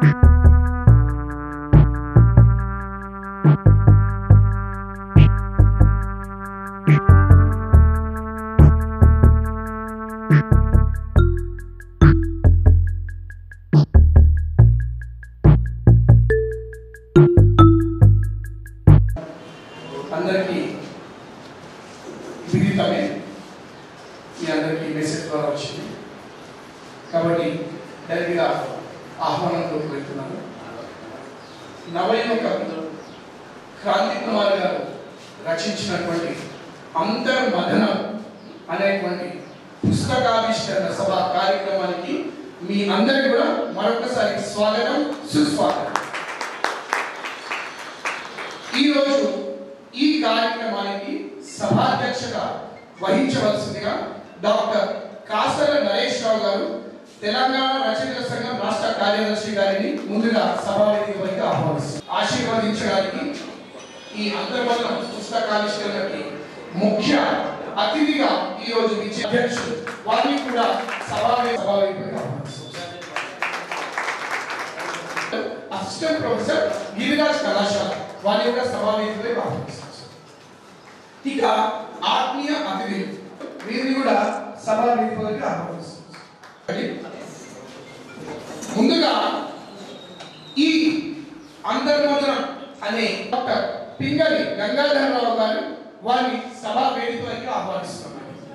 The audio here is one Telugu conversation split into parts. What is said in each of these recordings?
అందరికీ విదితమే మీ అందరికీ మెసేజ్ ద్వారా వచ్చింది కాబట్టి డైరెక్ట్గా ఆహ్వానంలోకి వెళ్తున్నాను నవయుగ క్రాంతి కుమార్ గారు రచించినటువంటి అంతర్మథనం అనేటువంటి పుస్తకావిష్కరణ సభ కార్యక్రమానికి మీ అందరికీ కూడా మరొకసారి స్వాగతం సుస్వాగతం ఈరోజు ఈ కార్యక్రమానికి సభాధ్యక్షగా వహించవలసిందిగా డాక్టర్ కాసల నరేష్ రావు గారు తెలంగాణ రచయితల సంఘం రాష్ట్ర కార్యదర్శి గారిని ముందుగా సభావేదిక పైకి ఆహ్వానిస్తారు ఆశీర్వదించడానికి ఈ అంతర్మతం పుస్తకావిష్కరణకి ముఖ్య అతిథిగా ఈ రోజు ఇచ్చే అధ్యక్షుడు వారిని కూడా సభావే సభావేదికపైకి ఆహ్వానిస్తారు అసిస్టెంట్ ప్రొఫెసర్ గిరిరాజ్ కళాశాల వారి యొక్క సభావేదికపై ఆహ్వానిస్తారు ఇక ఆత్మీయ అతిథులు వీరిని కూడా సభావేదికపైకి ఆహ్వానిస్తారు ముందుగా ఈ అంతర్మదనం అనే డాక్టర్ పింగళి గంగాధరరావు గారు వారిని సభా వేదికపైకి ఆహ్వానిస్తున్నారు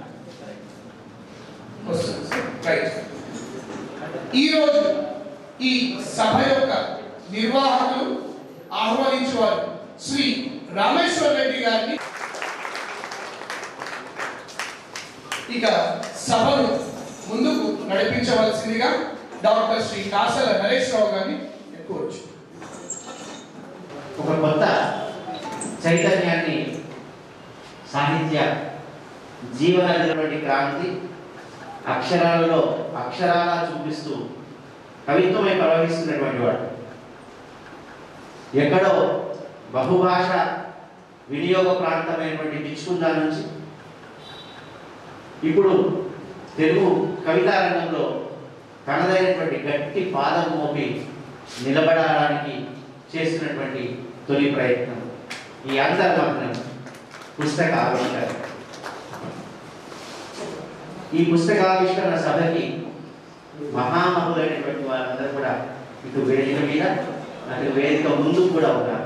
వస్తుంది. రైట్ ఈరోజు ఈ సభ యొక్క నిర్వాహకులు ఆహ్వానించేవారు శ్రీ రామేశ్వర రెడ్డి గారిని ఇక సభను ముందుకు నడిపించవలసిందిగా డాక్టర్ శ్రీ కాసల నరేష్ రావు గారిని కోరుచు ఒక కొత్త చైతన్యాన్ని సాహిత్య జీవనటువంటి క్రాంతి అక్షరాలలో అక్షరాలా చూపిస్తూ కవిత్వమై ప్రవహిస్తున్నటువంటి వాడు ఎక్కడో బహుభాష వినియోగ ప్రాంతమైనటువంటి బిచ్చుకుందా నుంచి ఇప్పుడు తెలుగు కవితా రంగంలో తనదైనటువంటి గట్టి పాదం మోపి నిలబడడానికి చేస్తున్నటువంటి తొలి ప్రయత్నం ఈ అంతర్మగ్నం పుస్తక ఆవిష్కరణ ఈ పుస్తకావిష్కరణ సభకి మహామహులైనటువంటి వారందరూ కూడా ఇటు వేదిక మీద అటు వేదిక ముందు కూడా ఉన్నారు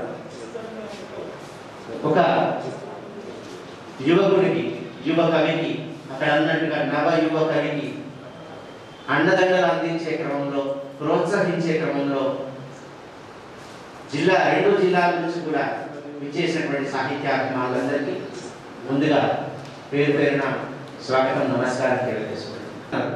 ఒక యువకుడికి యువ కవికి అక్కడ అన్నట్టుగా నవ యువ కవికి అండదండలు అందించే క్రమంలో ప్రోత్సహించే క్రమంలో జిల్లా రెండు జిల్లాల నుంచి కూడా విచ్చేసినటువంటి సాహిత్యాభిమానులందరికీ ముందుగా పేరు పేరున స్వాగతం నమస్కారం తెలియజేసుకుంటున్నాను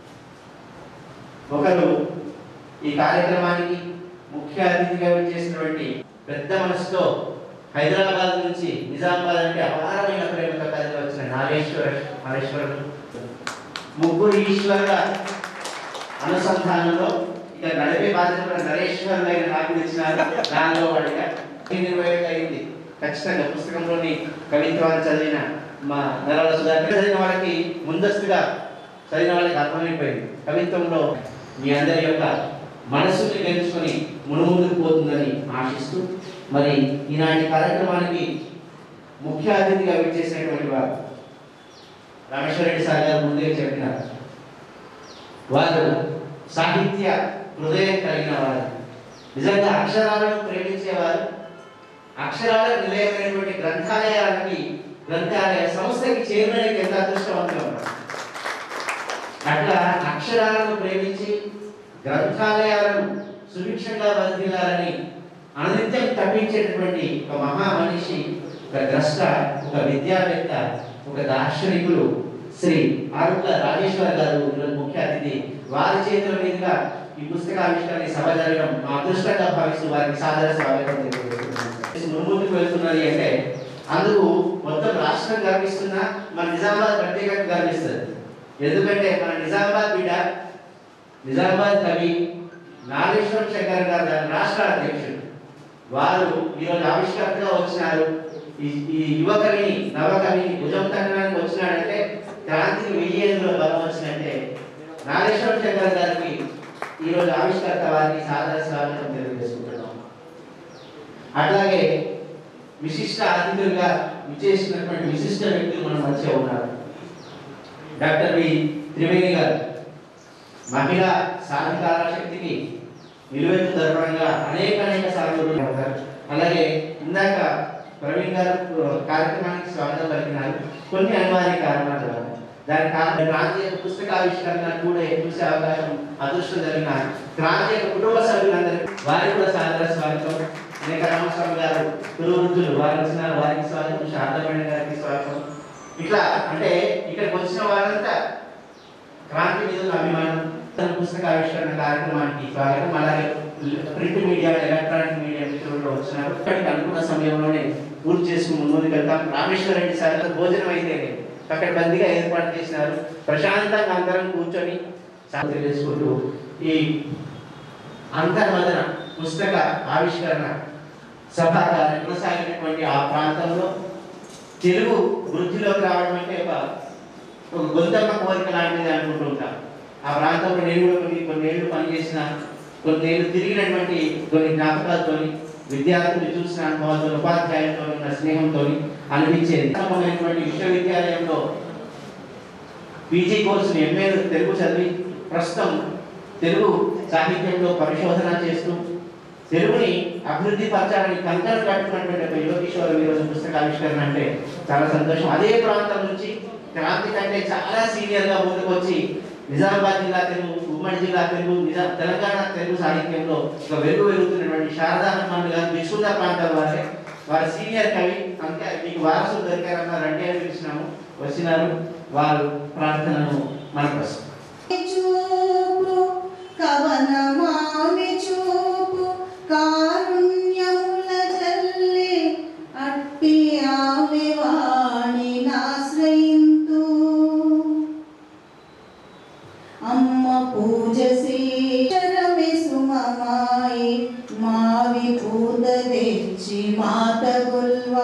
ఒకరు ఈ కార్యక్రమానికి ముఖ్య అతిథిగా విచ్చేసినటువంటి పెద్ద మనసుతో హైదరాబాద్ నుంచి నిజామాబాద్ అంటే అపారమైన ప్రేమతో కలిసి వచ్చిన నాగేశ్వర మహేశ్వరుడు ముగ్గురు ఈశ్వరుల అనుసంధానంలో ఇక నడిపే బాధ్యత కూడా నరేశ్వరులైన నాకు ఇచ్చినారు దానిలో వాడిగా ఇరవై ఏళ్ళు అయింది ఖచ్చితంగా పుస్తకంలోని కవిత్వాన్ని చదివిన మా నరాల సుధాకర్ చదివిన వాళ్ళకి ముందస్తుగా చదివిన వాళ్ళకి అర్థమైపోయింది కవిత్వంలో మీ అందరి యొక్క మనసుని గెలుచుకొని మునుముందుకు పోతుందని ఆశిస్తూ మరి ఈనాటి కార్యక్రమానికి ముఖ్య అతిథిగా విచ్చేసినటువంటి వారు రామేశ్వర రెడ్డి సార్ గారు ముందే చెప్పినారు వారు సాహిత్య హృదయం కలిగిన వారు నిజంగా అక్షరాలను ప్రేమించేవారు అక్షరాల నిలయమైనటువంటి గ్రంథాలయాలకి గ్రంథాలయ సంస్థకి చేరడానికి ఎంత అదృష్టవంతులు ఉన్నారు అట్లా అక్షరాలను ప్రేమించి గ్రంథాలయాలను సుభిక్షంగా వర్ధిల్లాలని అనిత్యం తప్పించేటటువంటి ఒక మహా మనిషి ఒక ద్రష్ట ఒక విద్యావేత్త ఒక దార్శనికులు శ్రీ ఆరుట్ల రాజేశ్వర గారు ఈరోజు ముఖ్య అతిథి వారి చేతుల మీదుగా ఈ పుస్తకావిష్కరణ సభ జరగడం మా అదృష్టంగా భావిస్తూ వారికి సాదర స్వాగతం తెలియజేస్తున్నాను ముందుకు వెళ్తున్నది అంటే అందుకు మొత్తం రాష్ట్రం గర్విస్తున్నా మన నిజామాబాద్ ప్రత్యేకంగా గర్విస్తుంది ఎందుకంటే మన నిజామాబాద్ బిడ్డ నిజామాబాద్ కవి నాగేశ్వరం శంకర్ గారు దాని రాష్ట్ర అధ్యక్షుడు వారు ఈరోజు ఆవిష్కర్తగా వచ్చినారు ఈ ఈ యువ కవిని నవ కవిని భుజం తగ్గడానికి వచ్చినాడంటే క్రాంతికి వెయ్యి ఏళ్ళలో బలం వచ్చినట్టే నాగేశ్వరం శంకర్ గారికి ఈరోజు ఆవిష్కర్త వారికి సాదర స్వాగతం తెలియజేసుకుంటున్నాం అట్లాగే విశిష్ట అతిథులుగా విచ్చేసినటువంటి విశిష్ట వ్యక్తులు మన మధ్య ఉన్నారు డాక్టర్ బి త్రివేణి గారు మహిళా సాధికార శక్తికి నిలువెత్తు దర్పణంగా అనేక అనేక సార్లు ఉంటారు అలాగే ఇందాక ప్రవీణ్ గారు కార్యక్రమానికి స్వాగతం పలికినారు కొన్ని అనివార్య కారణాల వల్ల దాని కారణం ప్రాంతీయ పుస్తకావిష్కరణ కూడా చూసే అవకాశం అదృష్టం జరిగిన ప్రాంతీయ కుటుంబ సభ్యులందరికీ వారికి కూడా సాదర స్వాగతం అనేక రామస్వామి గారు గురువృద్ధులు వారు వచ్చినారు వారికి స్వాగతం శారదమణి గారికి స్వాగతం ఇట్లా అంటే ఇక్కడికి వచ్చిన వారంతా క్రాంతి మీద ఉన్న అభిమానం తన పుస్తక ఆవిష్కరణ కార్యక్రమానికి స్వాగతం అలాగే ప్రింట్ మీడియా ఎలక్ట్రానిక్ మీడియా మిత్రులు వచ్చినారు ఇక్కడికి అనుకున్న సమయంలోనే పూర్తి చేసుకుని ముందుకు వెళ్తాం రామేశ్వర రెడ్డి సార్ భోజనం అయితే అక్కడ బందిగా ఏర్పాటు చేసినారు ప్రశాంతంగా అందరం కూర్చొని సాధన చేసుకుంటూ ఈ అంతర్మదన పుస్తక ఆవిష్కరణ సభ కొనసాగినటువంటి ఆ ప్రాంతంలో తెలుగు వృద్ధిలోకి రావడం అంటే ఒక ఒక గొంతమ్మ కోరిక లాంటిది అనుకుంటూ ఉంటాం ఆ ప్రాంతంలో నేను కూడా కొన్ని కొన్ని ఏళ్ళు పనిచేసిన కొన్ని ఏళ్ళు తిరిగినటువంటి కొన్ని జ్ఞాపకాలతో విద్యార్థులు చూసిన అనుభవాలతో ఉపాధ్యాయులతో ఉన్న స్నేహంతో అనిపించేది ఉత్తమమైనటువంటి విశ్వవిద్యాలయంలో పీజీ కోర్సుని ఎంఏ తెలుగు చదివి ప్రస్తుతం తెలుగు సాహిత్యంలో పరిశోధన చేస్తూ తెలుగుని అభివృద్ధి పరచాలని కంకణం కట్టుకున్నటువంటి ఒక యువకిషోరం ఈరోజు పుస్తకావిష్కరణ అంటే చాలా సంతోషం అదే ప్రాంతం నుంచి క్రాంతి కంటే చాలా సీనియర్ గా ముందుకు వచ్చి నిజామాబాద్ జిల్లా తెలుగు ఉమ్మడి జిల్లా తెలుగు నిజా తెలంగాణ తెలుగు సాహిత్యంలో ఒక వెలుగు వెలుగుతున్నటువంటి శారదా హనుమాన్ గారు విశ్వద ప్రాంతాల వారే వారి సీనియర్ కవి అంతే మీకు వారసులు దొరికారన్నారు అంటే అని పిలిచినాము వచ్చినారు వారు ప్రార్థనను మనకు చూపు కవనమామి చూపు కారుణ్యముల జల్లి అట్టి ఆమె వాణి నాశ్రయింతు అమ్మ పూజ శ్రీశరమే సుమమాయి మావి పూత తెచ్చి మాత గుల్వా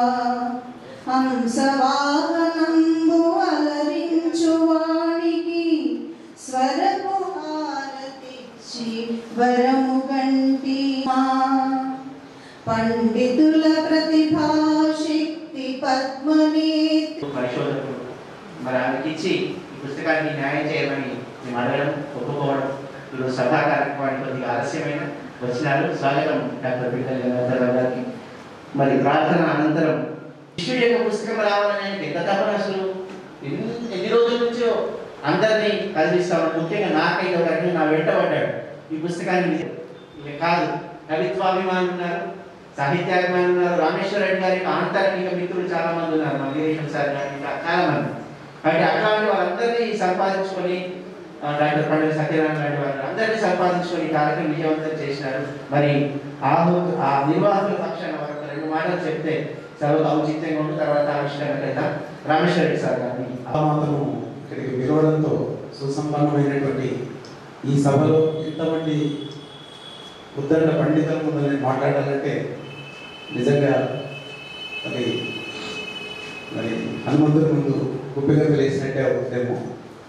హంసవాహనంబు అలరించు వాణికి స్వరపు హారతిచ్చి వరము గంటి మా పండితుల ప్రతిభాశక్తి పద్మనేత్రి పరిశోధకుడు మరి ఆమెకి ఇచ్చి ఈ పుస్తకాన్ని న్యాయం చేయమని మేము అడగడం ఒప్పుకోవడం ఈరోజు సభా కార్యక్రమానికి కొద్దిగా ఆలస్యమైన వచ్చినారు స్వాగతం డాక్టర్ బిడ్డల్ గంగాధరరావు గారికి మరి ప్రార్థన అనంతరం శిష్యుడి యొక్క పుస్తకం రావాలని ఆయనకి ఎంత తపన అసలు ఎన్ని ఎన్ని రోజుల నుంచో అందరినీ కదిలిస్తామని ముఖ్యంగా నాకైతే ఒక రకంగా నా వెంట పడ్డాడు ఈ పుస్తకాన్ని ఇక కాదు కవిత్వాభిమానులు ఉన్నారు సాహిత్యాభిమానులు ఉన్నారు రామేశ్వర రెడ్డి గారి ఆంతరిక మిత్రులు చాలా మంది ఉన్నారు మన వీరేశ్వర సార్ గారు ఇంకా చాలా మంది కాబట్టి అట్లాంటి వాళ్ళందరినీ సంపాదించుకొని ఆ, డాక్టర్ పండుగ సత్యనారాయణ లాంటి వారు అందరినీ సంపాదించుకొని ఈ కార్యక్రమం విజయవంతం చేసినారు మరి ఆ ఆ నిర్వాహకుల పక్షాన వారు ఒక రెండు మాటలు చెప్తే సభకు ఔచిత్యంగా ఉండి తర్వాత ఆవిష్కరణ వెళ్తాం రామేశ్వర రెడ్డి సార్ గారిని మాతను ఇక్కడికి పిలవడంతో సుసంపన్నమైనటువంటి ఈ సభలో ఇంతమంది ఉద్దండ పండితుల ముందు నేను మాట్లాడాలంటే నిజంగా అది మరి హనుమంతుడి ముందు గుప్పిగా వేసినట్టే అవుతుందేమో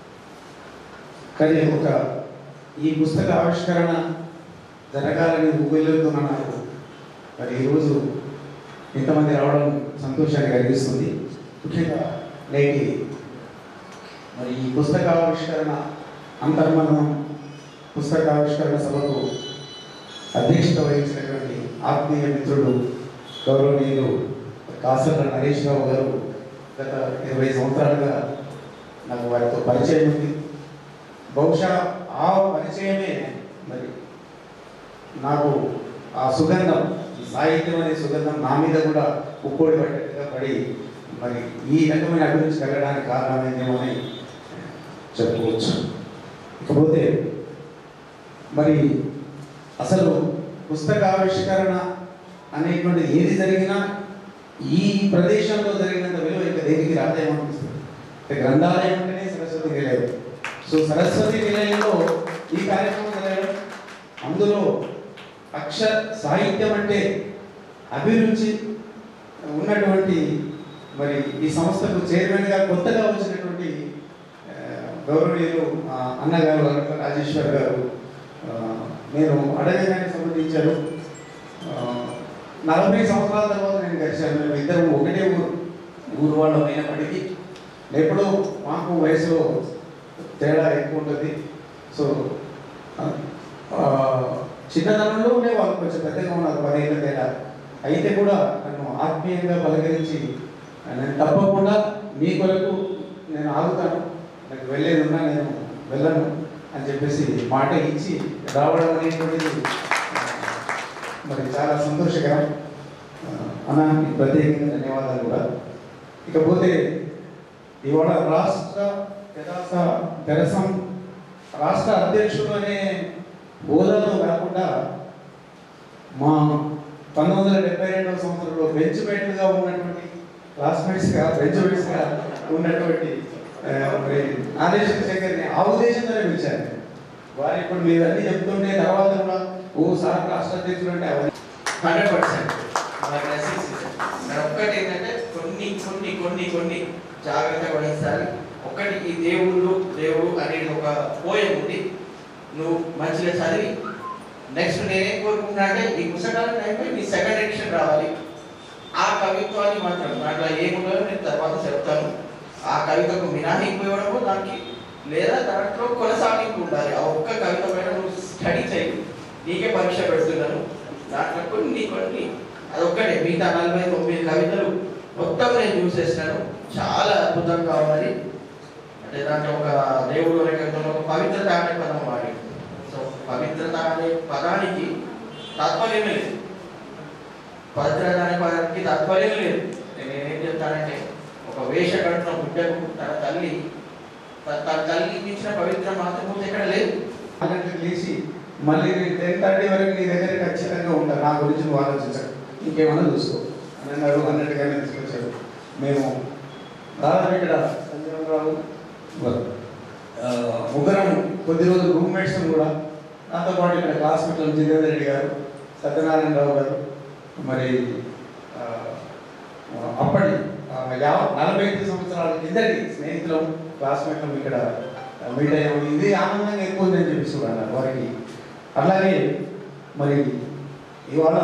కానీ ఒక ఈ పుస్తక ఆవిష్కరణ జరగాలని ఊబిల్లుతున్న నాకు మరి ఈరోజు ఇంతమంది రావడం సంతోషాన్ని కలిగిస్తుంది ముఖ్యంగా నేటి మరి ఈ పుస్తకావిష్కరణ అంతర్మనం పుస్తకావిష్కరణ సభకు అధ్యక్షత వహించినటువంటి ఆత్మీయ మిత్రుడు గౌరవనీయులు కాసర్ల నరేష్ రావు గారు గత ఇరవై సంవత్సరాలుగా నాకు వారితో పరిచయం ఉంది బహుశా ఆ పరిచయమే మరి నాకు ఆ సుగంధం ఈ సాహిత్యం అనే సుగంధం నా మీద కూడా ఉప్పోడి పడ్డట్టుగా పడి మరి ఈ రకమైన అభివృద్ధి కలగడానికి కారణమైందేమో అని చెప్పుకోవచ్చు ఇకపోతే మరి అసలు పుస్తకావిష్కరణ అనేటువంటి ఏది జరిగినా ఈ ప్రదేశంలో జరిగినంత విలువ ఇంకా దేనికి రాదేమనిపిస్తుంది అంటే గ్రంథాలయం అంటేనే సరస్వతి నిలయం సో సరస్వతి నిలయంలో ఈ కార్యక్రమం జరగడం అందులో అక్షర సాహిత్యం అంటే అభిరుచి ఉన్నటువంటి మరి ఈ సంస్థకు చైర్మన్గా కొత్తగా వచ్చినటువంటి ఆ, గౌరవనీయులు ఆ, అన్నగారు అనంత రాజేశ్వర్ గారు ఆ, నేను అడగగానే సంబంధించారు ఆ, నలభై సంవత్సరాల తర్వాత నేను కలిశాను మేము ఇద్దరం ఒకటే ఊరు ఊరు వాళ్ళం అయినప్పటికీ ఎప్పుడూ మాకు వయసులో తేడా ఎక్కువ ఉంటుంది సో ఆ, ఆ, చిన్నతనంలో ఉండే వాళ్ళు కొంచెం పెద్దగా ఉన్నారు పదేళ్ళ తేడా అయితే కూడా నన్ను ఆత్మీయంగా పలకరించి నేను తప్పకుండా మీ కొరకు నేను ఆగుతాను నాకు వెళ్ళేది ఉన్నా నేను వెళ్ళను అని చెప్పేసి మాట ఇచ్చి రావడం అనేటువంటిది ఆ, మరి చాలా సంతోషకరం ఆ, అన్న మీకు ప్రత్యేకంగా ధన్యవాదాలు కూడా ఇకపోతే ఇవాళ రాష్ట్ర తెరాస తెరసం రాష్ట్ర అధ్యక్షుడు అనే హోదాలో కాకుండా మా పంతొమ్మిది వందల డెబ్బై రెండవ సంవత్సరంలో బెంచ్ మేట్లుగా ఉన్నటువంటి క్లాస్మేట్స్గా బెంచ్ మేట్స్గా ఉన్నటువంటి ఆ, మరి నాగేశ్వర శేఖర్ని ఆ ఉద్దేశంతోనే పిలిచాను వారు ఇప్పుడు మీరు అన్ని చెప్తుంటే తర్వాత కూడా ఓ సార్ రాష్ట్ర అధ్యక్షుడు అంటే అవన్నీ హండ్రెడ్ పర్సెంట్ ఒక్కటి ఏంటంటే కొన్ని కొన్ని కొన్ని కొన్ని జాగ్రత్తగా వహించాలి ఒకటి ఈ దేవుళ్ళు దేవుడు అనేది ఒక పోయం ఉంది నువ్వు మంచిగా చదివి నెక్స్ట్ నేనేం కోరుకుంటున్నా అంటే ఈ పుస్తకాలు అయిపోయి నీ సెకండ్ ఎడిషన్ రావాలి ఆ కవిత్వాన్ని మాత్రం దాంట్లో ఏముందో నేను తర్వాత చెప్తాను ఆ కవితకు మినహాయింపు ఇవ్వడము దానికి లేదా దాంట్లో కొనసాగింపు ఉండాలి ఆ ఒక్క కవిత పైన నువ్వు స్టడీ చేయి నీకే పరీక్ష పెడుతున్నాను దాంట్లో కొన్ని కొన్ని అదొక్కటే మిగతా నలభై తొమ్మిది కవితలు మొత్తం నేను చూసేసినాను చాలా అద్భుతంగా ఉన్నది అంటే దాంట్లో ఒక దేవుడు అనే కవితలో ఒక పవిత్రత అనే పదం వాడి సో పవిత్రత అనే పదానికి తాత్పర్యం లేదు పవిత్రత అనే పదానికి తాత్పర్యం లేదు నేను ఏం చెప్తానంటే ఒక వేష కడుతున్న బిడ్డకు తన తల్లి త- తన తల్లికి ఇచ్చిన పవిత్ర మాతృమూర్తి ఎక్కడ లేదు గంటలకు లేచి మళ్ళీ టెన్ థర్టీ వరకు నీ దగ్గర ఖచ్చితంగా ఉంటాను నా గురించి నువ్వు ఆలోచించకు ఇంకేమన్నా చూసుకో అని అన్నారు అన్నట్టుగానే తీసుకొచ్చారు మేము దాదాపు ఇక్కడ సంజీవరావు ఆ, ముగ్గురం కొద్ది రోజులు రూమ్మేట్స్ కూడా నాతో పాటు ఇక్కడ క్లాస్మేట్ జితేందర్ రెడ్డి గారు సత్యనారాయణరావు గారు మరి ఆ, అప్పటి ఆ, యావ నలభై ఐదు సంవత్సరాల కిందటి స్నేహితులం క్లాస్మేట్లం ఇక్కడ మీట్ అయ్యాము ఇది ఆనందంగా ఎక్కువ ఉందని చెప్పేసి కూడా అన్నారు వారికి అలాగే మరి ఇవాళ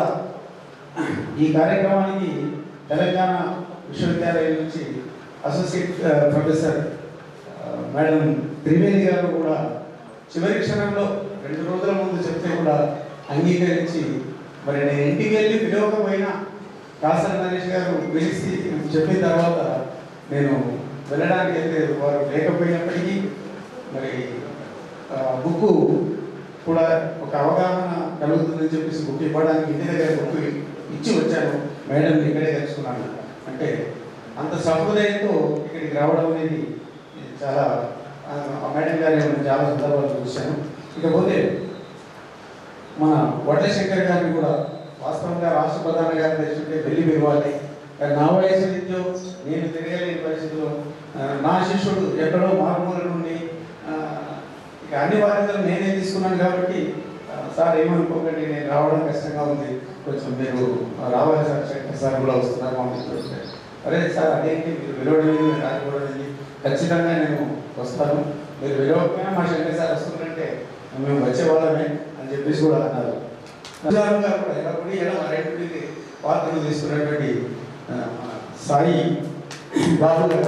ఈ కార్యక్రమానికి తెలంగాణ విశ్వవిద్యాలయం నుంచి అసోసియేట్ ఆ, ప్రొఫెసర్ ఆ, మేడం త్రివేణి గారు కూడా చివరి క్షణంలో రెండు రోజుల ముందు చెప్తే కూడా అంగీకరించి మరి నేను ఇంటికి వెళ్ళి పిలవకపోయినా కాసర నరేష్ గారు పిలిచి చెప్పిన తర్వాత నేను వెళ్ళడానికి అయితే వారు లేకపోయినప్పటికీ మరి బుక్ కూడా ఒక అవగాహన కలుగుతుందని చెప్పేసి బుక్ ఇవ్వడానికి ఇంటి దగ్గర బుక్ ఇచ్చి వచ్చాను మేడం ఇక్కడే తెలుసుకున్నాను అంటే అంత సహృదయంతో ఇక్కడికి రావడం అనేది చాలా ఆ, ఆ మేడం గారి నేను చాలా సందర్భాలు చూశాను ఇకపోతే మన వడ్లశంకర్ గారిని కూడా వాస్తవంగా రాష్ట్ర ప్రధాన గారిని తెచ్చుకుంటే వెళ్ళి పిలవాలి కానీ నా వయసు రీత్యో నేను తిరగలేని పరిస్థితిలో ఆ, నా శిష్యుడు ఎక్కడో మారుమూల నుండి ఆ, ఇక అన్ని బాధ్యతలు నేనే తీసుకున్నాను కాబట్టి ఆ, సార్ ఏమనుకోకండి నేను రావడం కష్టంగా ఉంది కొంచెం మీరు రావాలి సార్ శంకర్ సార్ కూడా వస్తున్నారు మా మిత్రులు అంటే, అరే సార్ అదేంటి మీరు పిలవడం మీరు రాకపోవడం ఏంటి? ఖచ్చితంగా నేను వస్తాను మీరు పిలవకపోయినా మా శంకర్ సార్ వస్తుందంటే మేము వచ్చేవాళ్ళమే అని చెప్పేసి కూడా అన్నారు నిజాలుగా కూడా ఎల్లప్పుడూ ఎడమ రెండింటికి పాత్రలు తీసుకున్నటువంటి ఆ, మన సాయి బాబు గారు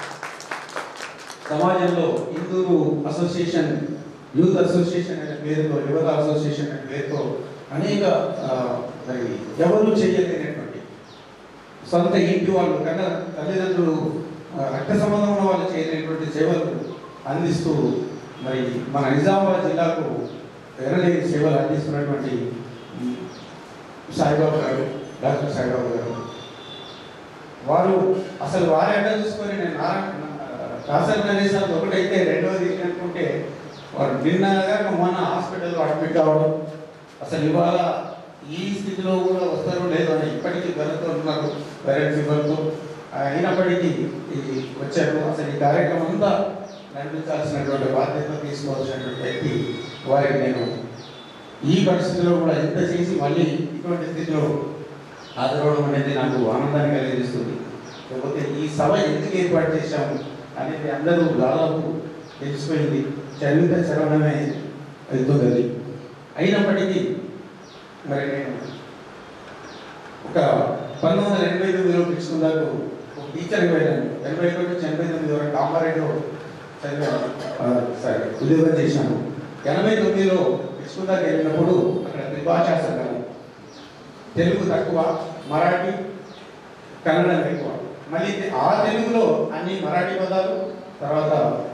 సమాజంలో హిందూ అసోసియేషన్ యూత్ అసోసియేషన్ అనే పేరుతో యువత అసోసియేషన్ అనే పేరుతో అనేక ఆ, మరి ఎవరు చేయలేనటువంటి సొంత ఇంటి వాళ్ళు కన్నా తల్లిదండ్రులు ఆ, రక్త సంబంధం ఉన్న వాళ్ళు చేయలేనటువంటి సేవలు అందిస్తూ మరి మన నిజామాబాద్ జిల్లాకు ఎరలేని సేవలు అందిస్తున్నటువంటి ఉమ్, సాయిబాబు గారు డాక్టర్ సాయిబాబు గారు వారు అసలు వారి అడ్డ చూసుకొని నేను నారాయణ కాసర్ నరేశాలు ఒకటైతే రెండవది ఏంటి అనుకుంటే వారు నిన్నగా మొన్న హాస్పిటల్లో అడ్మిట్ కావడం అసలు ఇవాళ ఈ స్థితిలో కూడా వస్తారో లేదో అని ఇప్పటికీ గలతో ఉన్నారు వైరల్ ఫీవర్తో అయినప్పటికీ ఈ వచ్చారు అసలు ఈ కార్యక్రమం అంతా నడిపించాల్సినటువంటి బాధ్యత తీసుకోవాల్సినటువంటి వ్యక్తి వారికి నేను ఈ పరిస్థితిలో కూడా ఎంత చేసి మళ్ళీ ఇటువంటి స్థితిలో హాజరవడం అనేది నాకు ఆనందాన్ని కలిగిస్తుంది లేకపోతే ఈ సభ ఎందుకు ఏర్పాటు చేశాము అనేది అందరూ దాదాపు తెలిసిపోయింది చదివితే చదవడమే అవుతుంది అయినప్పటికీ మరి నేను ఒక పంతొమ్మిది వందల ఎనభై తొమ్మిదిలో తీసుకున్నాకు ఒక టీచర్కి వెళ్ళాను ఎనభై ఒకటి నుంచి ఎనభై తొమ్మిది వరకు కామారెడ్డిలో చదివాను ఆ, సరే ఉద్యోగం చేశాను ఎనభై తొమ్మిదిలో తీసుకుందాక వెళ్ళినప్పుడు అక్కడ త్రిభాషా సంఘం తెలుగు తక్కువ మరాఠీ కన్నడం ఎక్కువ మళ్ళీ ఆ తెలుగులో అన్ని మరాఠీ పదాలు తర్వాత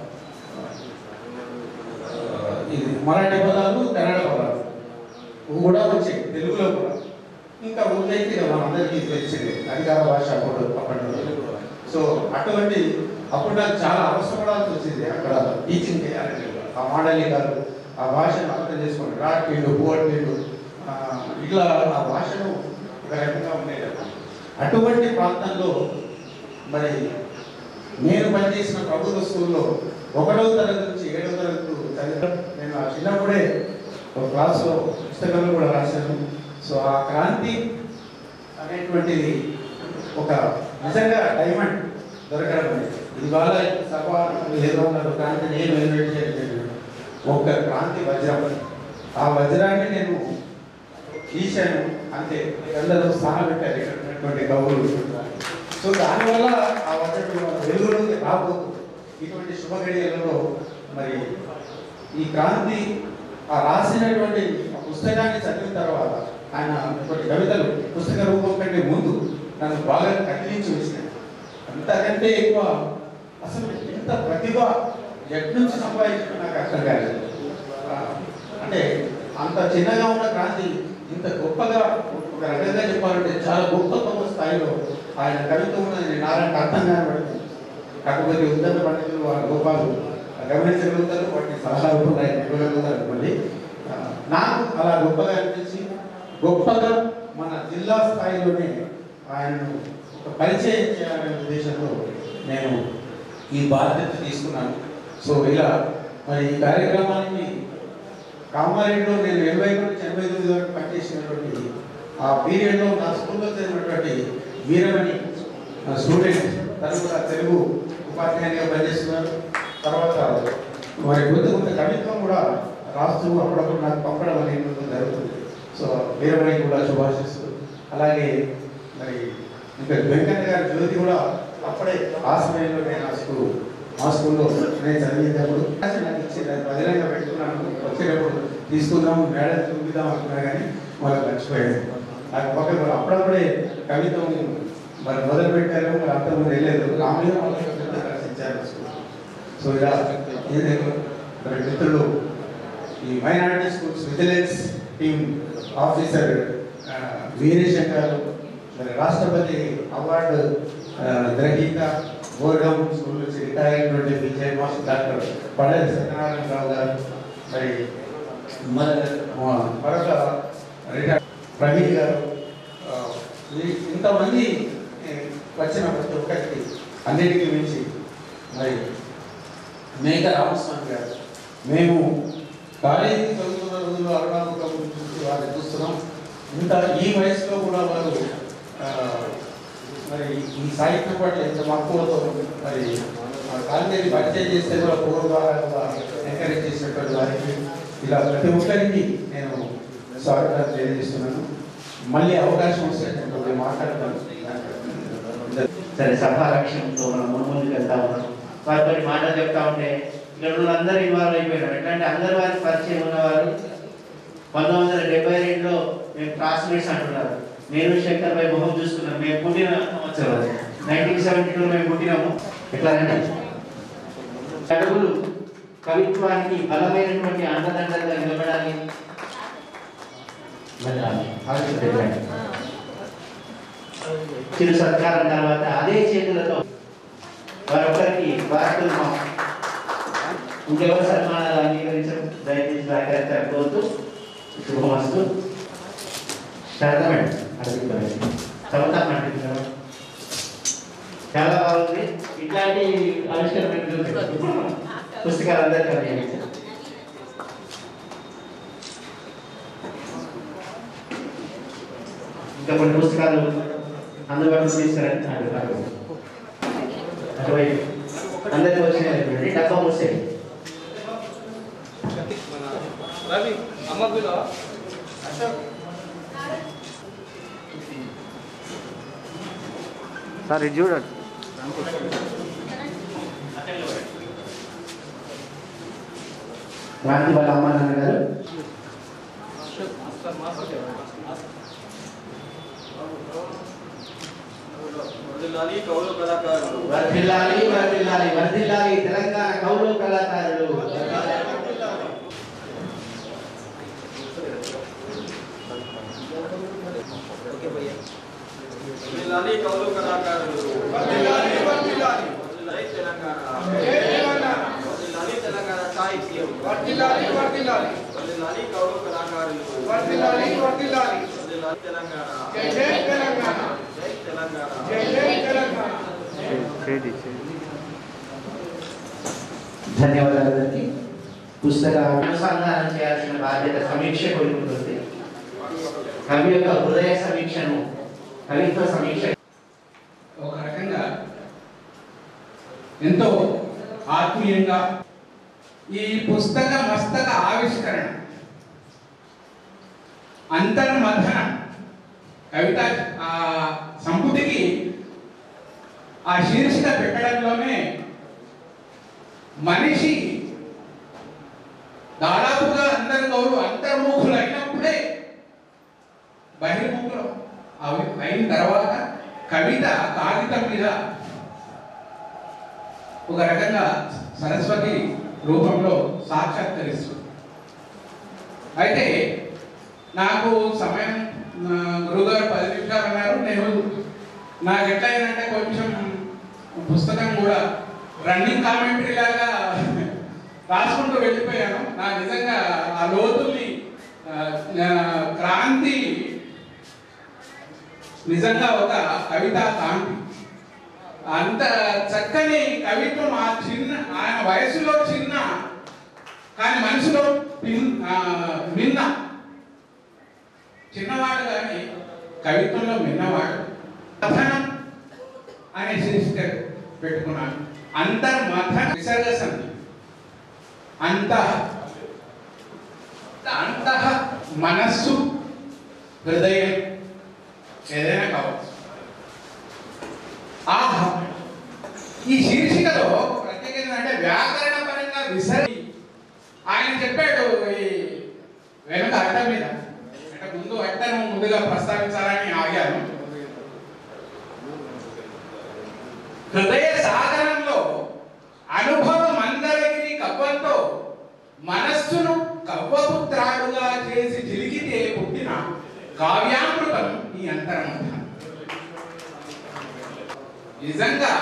ఆ, ఇది మరాఠీ పదాలు కన్నడ పదాలు కూడా వచ్చాయి తెలుగులో కూడా ఇంకా ఉర్దూ అయితే ఇక మనందరికీ తెలిసిందే అధికార భాష అప్పుడు అప్పట్లో సో అటువంటి అప్పుడు నాకు చాలా అవసరపడాల్సి వచ్చింది అక్కడ టీచింగ్ చేయాలంటే ఆ మాడలి గారు ఆ భాషను అర్థం చేసుకోండి రాట్లీళ్ళు పోట్లీళ్ళు ఇట్లా ఆ భాషను ఒక రకంగా ఉండేది అటువంటి ప్రాంతంలో మరి నేను పనిచేసిన ప్రభుత్వ స్కూల్లో ఒకటవ తరగతి నుంచి ఏడవ తరగతి చదివాను నేను ఆ చిన్నప్పుడే ఒక క్లాసులో పుస్తకంలో కూడా రాశాను సో ఆ క్రాంతి అనేటువంటిది ఒక నిజంగా డైమండ్ దొరకడం అనేది ఇవాళ సభ ఏదో ఉన్నారు క్రాంతి నేను ఎలివేట్ చేయలేదు ఒక్క క్రాంతి వజ్రం ఆ వజ్రాన్ని నేను తీశాను అంతే అందరూ స్థానం పెట్టారు ఇక్కడ ఉన్నటువంటి గౌరవులు సో దానివల్ల ఆ వజ్రం వెలుగులోకి రాబోతుంది ఇటువంటి శుభ గడియలలో మరి ఈ క్రాంతి ఆ రాసినటువంటి ఆ పుస్తకాన్ని చదివిన తర్వాత ఆయన కొన్ని కవితలు పుస్తక రూపం కంటే ముందు నన్ను బాగా కదిలించి వేసినాయి అంతకంటే ఎక్కువ అసలు ఎంత ప్రతిభ ఎక్కడి నుంచి సంపాదించుకున్నా నాకు అర్థం కాలేదు ఆ, అంటే అంత చిన్నగా ఉన్న క్రాంతి ఇంత గొప్పగా ఒక రకంగా చెప్పాలంటే చాలా గొప్ప గొప్ప స్థాయిలో ఆయన కవిత్వం ఉన్నది నారాయణ అర్థం కనబడింది కాకపోతే ఉద్దత పండితులు వారి గోపాలు గమనించగలుగుతారు వాటిని సలహా రూపంలో ఆయన ఇవ్వగలుగుతారు మళ్ళీ ఆ, నాకు అలా గొప్పగా అనిపించి గొప్పగా మన జిల్లా స్థాయిలోనే ఆయనను ఒక పరిచయం చేయాలనే ఉద్దేశంతో నేను ఈ బాధ్యత తీసుకున్నాను సో ఇలా మరి ఈ కార్యక్రమానికి కామారెడ్డిలో నేను ఎనభై నుంచి ఎనభై తొమ్మిది వరకు పనిచేసినటువంటి ఆ పీరియడ్లో నా స్కూల్లో చదివినటువంటి వీరమణి స్టూడెంట్ తను కూడా తెలుగు ఉపాధ్యాయునిగా పనిచేస్తున్నారు తర్వాత మరి కొంత కొంత కవిత్వం కూడా రాస్తూ అప్పుడప్పుడు నాకు పంపడం అనేది జరుగుతుంది సో వీరమణి కూడా శుభాశిస్తూ అలాగే మరి ఇంకా వెంకన్న గారి జ్యోతి కూడా అప్పుడే ఆ సమయంలో నేను ఆ స్కూల్ మా స్కూల్లో నేను చదివేటప్పుడు రాసి నాకు ఇచ్చి దాన్ని బదిలంగా పెట్టుకున్నాను వచ్చేటప్పుడు తీసుకుందాం మేడం చూపిద్దాం అనుకున్నా కానీ వాళ్ళకి మర్చిపోయాను నాకు పక్కన అప్పుడప్పుడే కవిత్వం మరి మొదలు పెట్టారు మరి అంతకుముందు వెళ్ళలేదు రామయ్య వాళ్ళకి పెద్ద రచించారు స్కూల్ సో ఇలా ఏదైనా మరి మిత్రులు ఈ minority schools vigilance team officer ఆ, వీరేశంకర్ మరి రాష్ట్రపతి అవార్డు ఆ, గ్రహీత గోర్గం స్కూల్ నుంచి రిటైర్ అయినటువంటి విజయ్ మాస్టర్ డాక్టర్ పడేరు సత్యనారాయణరావు గారు మరి మన మా- మరొక రిటైర్ ప్రవీణ్ గారు ఆ, ఈ- ఇంతమంది ఏ, వచ్చిన ప్రతి ఒక్కరికి అన్నిటికీ మించి మరి మేక రామస్వామి గారు మేము కాలేజీ చదువుతున్న రోజుల్లో అరుణాచలం చూసి వారిని చూస్తున్నాం ఇంత ఈ వయసులో కూడా వారు ఆ, మరి ఈ సాహిత్యం పట్ల ఇంత మక్కువతో మరి ఆ కాలేజీ పరిచయం చేస్తే కూడా పూర్వ ద్వారా కూడా ఎంకరేజ్ చేసినటువంటి వారికి ఇలా ప్రతి ఒక్కరికి నేను స్వాగతం తెలియజేస్తున్నాను మళ్ళీ అవకాశం వస్తే నేను మాట్లాడతాను సరే సభా లక్ష్యంతో మనం ముందు ముందుకు వెళ్తా ఉన్నాం వారితో మాటలు చెప్తా ఉంటే ఇక్కడ ఉన్న అందరూ ఇన్వాల్వ్ అయిపోయినారు ఎట్లా అంటే అందరి వారికి పరిచయం ఉన్నవారు పంతొమ్మిది వందల డెబ్బై రెండులో మేము క్లాస్మేట్స్ అంటున్నారు నేను శంకర్ భాయ్ మొహం చూసుకున్నాం మేము పుట్టిన సంవత్సరం అది నైన్టీన్ సెవెంటీ టూ మేము పుట్టినాము ఎట్లా అంటే అడుగులు కవిత్వానికి బలమైనటువంటి అండదండలుగా నిలబడాలి మరి ఆలోచించండి. చిరు సత్కారం తర్వాత అదే చేతులతో వారొక్కరికి భారతులు ఇంకెవరు సన్మానాలు అంగీకరించడం దయచేసి సహకరించాలని కోరుతూ శుభమస్తు శారదమండి అడుగుతామండి చదువుతాం అంటున్నాం చాలా బాగుంది ఇట్లాంటి ఆవిష్కరణ పుస్తకాలు అందరికీ అందించారు ఇంకా కొన్ని పుస్తకాలు అందుబాటులో తీసుకురండి అటు అటు అటువైపు అందరికి వచ్చినాయి డబ్బా మూసేయండి రవి అమ్మ సార్ ఇది చూడండి క్రాంతి వాళ్ళ అమ్మ నాన్న గారు వర్ధిల్లాలి వర్ధిల్లాలి వర్ధిల్లాలి తెలంగాణ కౌలు కళాకారులు వర్ధిల్లాలి కౌలు కళాకారులు వర్ధిల్లాలి తెలంగాణ వర్ధిల్లాలి తెలంగాణ సాహిత్యం వర్ధిల్లాలి కౌలు కళాకారులు వర్ధిల్లాలి తెలంగాణ జై తెలంగాణ చేది చేది ధన్యవాదాలు అందరికీ పుస్తక అనుసంధానం చేయాల్సిన బాధ్యత సమీక్ష ఉంటుంది కవి యొక్క హృదయ సమీక్షను కవిత్వ సమీక్ష ఒక రకంగా ఎంతో ఆత్మీయంగా ఈ పుస్తక మస్తక ఆవిష్కరణ అంతర్మథనం కవిత ఆ సంపుటికి ఆ శీర్షిక పెట్టడంలోనే మనిషి దాదాపుగా అందరు గౌరవ అంతర్ముఖులు అయినప్పుడే బహిర్ముఖులు అవి అయిన తర్వాత కవిత కాగితం మీద ఒక రకంగా సరస్వతి రూపంలో సాక్షాత్కరిస్తుంది అయితే నాకు సమయం నా గురుగారు పది నిమిషాలు అన్నారు నేను నాకు ఎట్లా అయిందంటే కొంచెం పుస్తకం కూడా రన్నింగ్ కామెంటరీ లాగా రాసుకుంటూ వెళ్ళిపోయాను నా నిజంగా ఆ లోతుల్ని ఆ, ఆ, క్రాంతి నిజంగా ఒక కవితా కాంతి అంత చక్కని కవిత్వం ఆ చిన్న ఆయన వయసులో చిన్న కానీ మనసులో పిన్- ఆ, మిన్న చిన్నవాడు కానీ కవిత్వంలో మిన్నవాడు కథనం అనే శీర్షిక పెట్టుకున్నాను అంతర్మథ విసర్గ సంధి అంత అంతః మనస్సు హృదయం ఏదైనా కావచ్చు ఆహా ఈ శీర్షికలో ప్రత్యేకంగా అంటే వ్యాకరణ పరంగా విసరి ఆయన చెప్పాడు ఈ వెనుక అడ్డ మీద అంటే ముందు అడ్డను ముందుగా ప్రస్తావించాలని ఆగాను హృదయ సాగరంలో అనుభవం అందరికీ కవ్వంతో మనస్సును కవ్వపు త్రాడుగా చేసి చిలికితే పుట్టిన కావ్యామృతం ఈ అంతరమంతా నిజంగా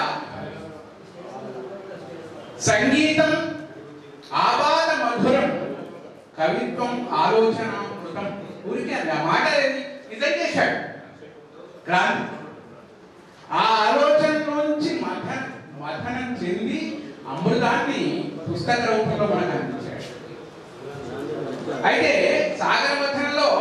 సంగీతం ఆపాద మధురం కవిత్వం ఆలోచన మృతం ఊరికే అది ఆ మాట ఏది? నిజం చేశాడు క్రాంతి ఆ ఆలోచన నుంచి మథ మథనం చెంది అమృతాన్ని పుస్తక రూపంలో మనకు అందించాడు అయితే సాగర మథనంలో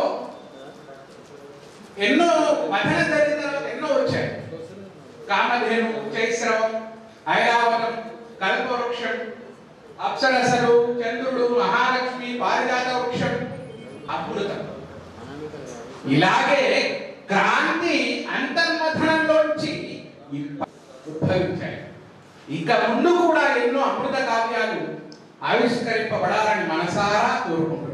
ఎన్నో మథన చరిత్రలు ఎన్నో వచ్చాయి కామధేను చైశ్రవం ఐరావతం కల్పవృక్షం అప్సరసలు చంద్రుడు మహాలక్ష్మి పారిజాత వృక్షం అమృతం ఇలాగే క్రాంతి అంతర్మథనంలోంచి ఇప్ప- ఉద్భవించాయి ఇక ముందు కూడా ఎన్నో అమృత కావ్యాలు ఆవిష్కరింపబడాలని మనసారా కోరుకుంటున్నాను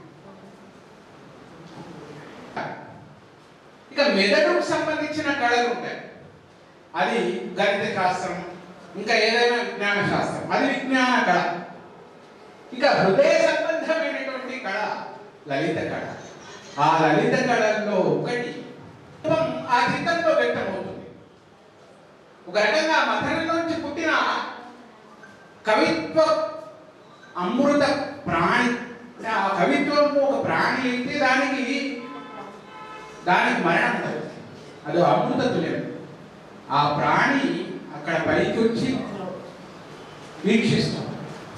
ఇక మెదడుకు సంబంధించిన కళలు ఉంటాయి అది గణిత శాస్త్రం ఇంకా ఏదైనా విజ్ఞాన శాస్త్రం అది విజ్ఞాన కళ ఇక హృదయ సంబంధమైనటువంటి కళ లలిత కళ ఆ లలిత కళల్లో ఒకటి చిత్తం ఆ చిత్తంలో వ్యక్తమవుతుంది ఒక రకంగా మథనంలోంచి పుట్టిన కవిత్వ అమృత ప్రాణి ఆ కవిత్వం ఒక ప్రాణి అయితే దానికి దానికి మరణం ఉండదు అది అమృత తుల్యం ఆ ప్రాణి అక్కడ పైకి వచ్చి వీక్షిస్తాం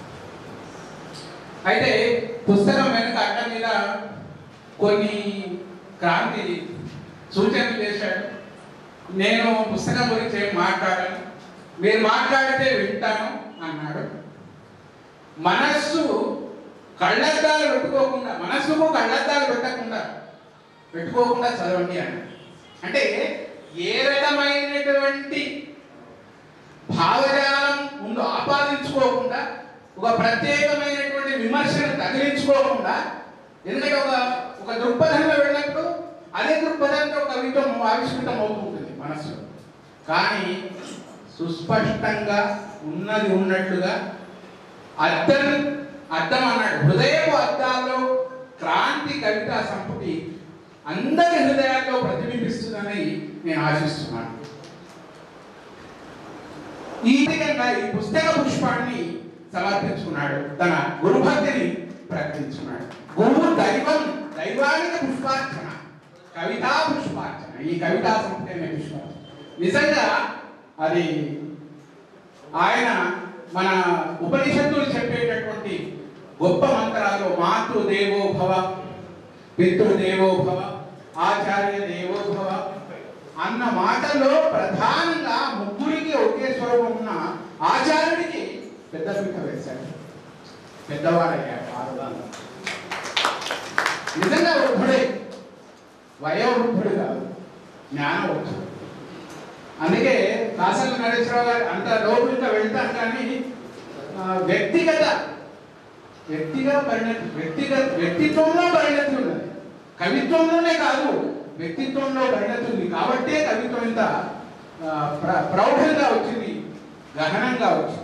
అయితే పుస్తకం వెనుక అడ్డ మీద కొన్ని క్రాంతి సూచనలు చేశాడు నేను పుస్తకం గురించి ఏం మాట్లాడాను మీరు మాట్లాడితే వింటాను అన్నాడు మనస్సు కళ్ళద్దాలు పెట్టుకోకుండా మనసుకు కళ్ళద్దాలు పెట్టకుండా పెట్టుకోకుండా చదవండి అని అంటే ఏ రకమైనటువంటి భావజాలం ముందు ఆపాదించుకోకుండా ఒక ప్రత్యేకమైనటువంటి విమర్శను తగిలించుకోకుండా ఎందుకంటే ఒక ఒక దృక్పథంలో వెళ్ళినప్పుడు అదే దృక్పథంతో కవిత్వం ఆవిష్కృతం అవుతుంటుంది మనస్సులో కానీ సుస్పష్టంగా ఉన్నది ఉన్నట్లుగా అద్దం అద్దం అన్నాడు హృదయపు అద్దాల్లో క్రాంతి కవితా సంపుటి అందరి హృదయాల్లో ప్రతిబింబిస్తుందని నేను ఆశిస్తున్నాను ఈ విధంగా ఈ పుస్తక పుష్పాన్ని సమర్పించుకున్నాడు తన గురుభక్తిని ప్రకటించుకున్నాడు గురువు దైవం దైవానికి పుష్పార్చన కవితా పుష్పార్చన ఈ కవితా సంపుటైన పుష్పార్చన నిజంగా అది ఆయన మన ఉపనిషత్తులు చెప్పేటటువంటి గొప్ప మంత్రాలు మాతృదేవో భవ పితృదేవో భవ ఆచార్య దేవో భవ అన్న మాటలో ప్రధానంగా ముగ్గురికి ఒకే స్వరూపం ఉన్న ఆచార్యుడికి పెద్ద పీట వేశాడు పెద్దవాడయ్యాడు ఆరుగాను నిజంగా వృద్ధుడే వయోవృద్ధుడు కాదు జ్ఞానవృద్ధుడు అందుకే కాసల నరేశ్వరరావు గారు అంత లోపలికి వెళ్తాం కానీ ఆ, వ్యక్తిగత వ్యక్తిగా పరిణతి వ్యక్తిగత వ్యక్తిత్వంలో పరిణతి ఉన్నది కవిత్వంలోనే కాదు వ్యక్తిత్వంలో పరిణతి ఉంది కాబట్టే కవిత్వం ఇంత ఆ, ప్ర- ప్రౌఢంగా వచ్చింది గహనంగా వచ్చింది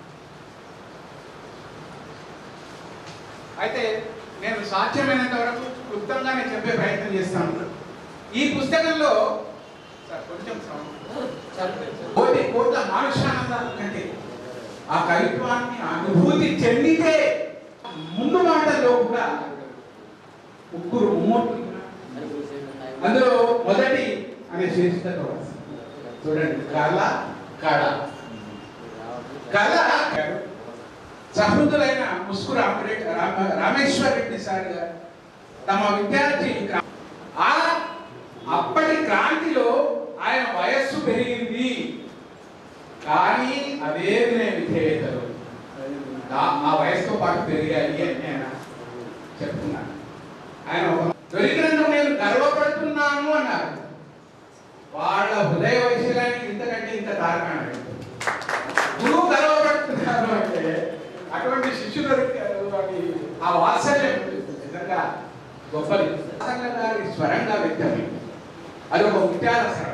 అయితే నేను సాధ్యమైనంత వరకు క్లుప్తంగానే చెప్పే ప్రయత్నం చేస్తాను ఈ పుస్తకంలో సార్, కొంచెం సౌండ్. కోటి కోట్ల మానుషానందాల కంటే ఆ కవిత్వాన్ని ఆ అనుభూతి చెందితే ముందు మాటల్లో కూడా ముగ్గురు ముమ్మూర్తులు అందులో మొదటి అనే శీర్షికతో రాశారు. చూడండి కళ కళ కళ సహృదులైన ముస్కు రామరెడ్డి రామ రామేశ్వర్ రెడ్డి సార్ గారు తమ విద్యార్థి క్రా- ఆ అప్పటి క్రాంతిలో ఆయన వయస్సు పెరిగింది కానీ అదే వినయ విధేయతలు ఆ- ఆ వయసుతో పాటు పెరిగాయి అని నేను చెప్తున్నాను ఆయన ఒక- దొరికినందుకు నేను గర్వపడుతున్నాను అన్నారు వాళ్ళ హృదయ వైశల్యానికి ఇంతకంటే ఇంత కారణం లేదు. గురువు గర్వపడుతున్నారు అంటే అటువంటి శిష్యులు దొరికారు అని ఆ వాత్సల్యం నిజంగా గొప్పది వాత్సల్య గారి స్వరంగా వ్యక్తమైంది అది ఒక ముత్యాల స్వరం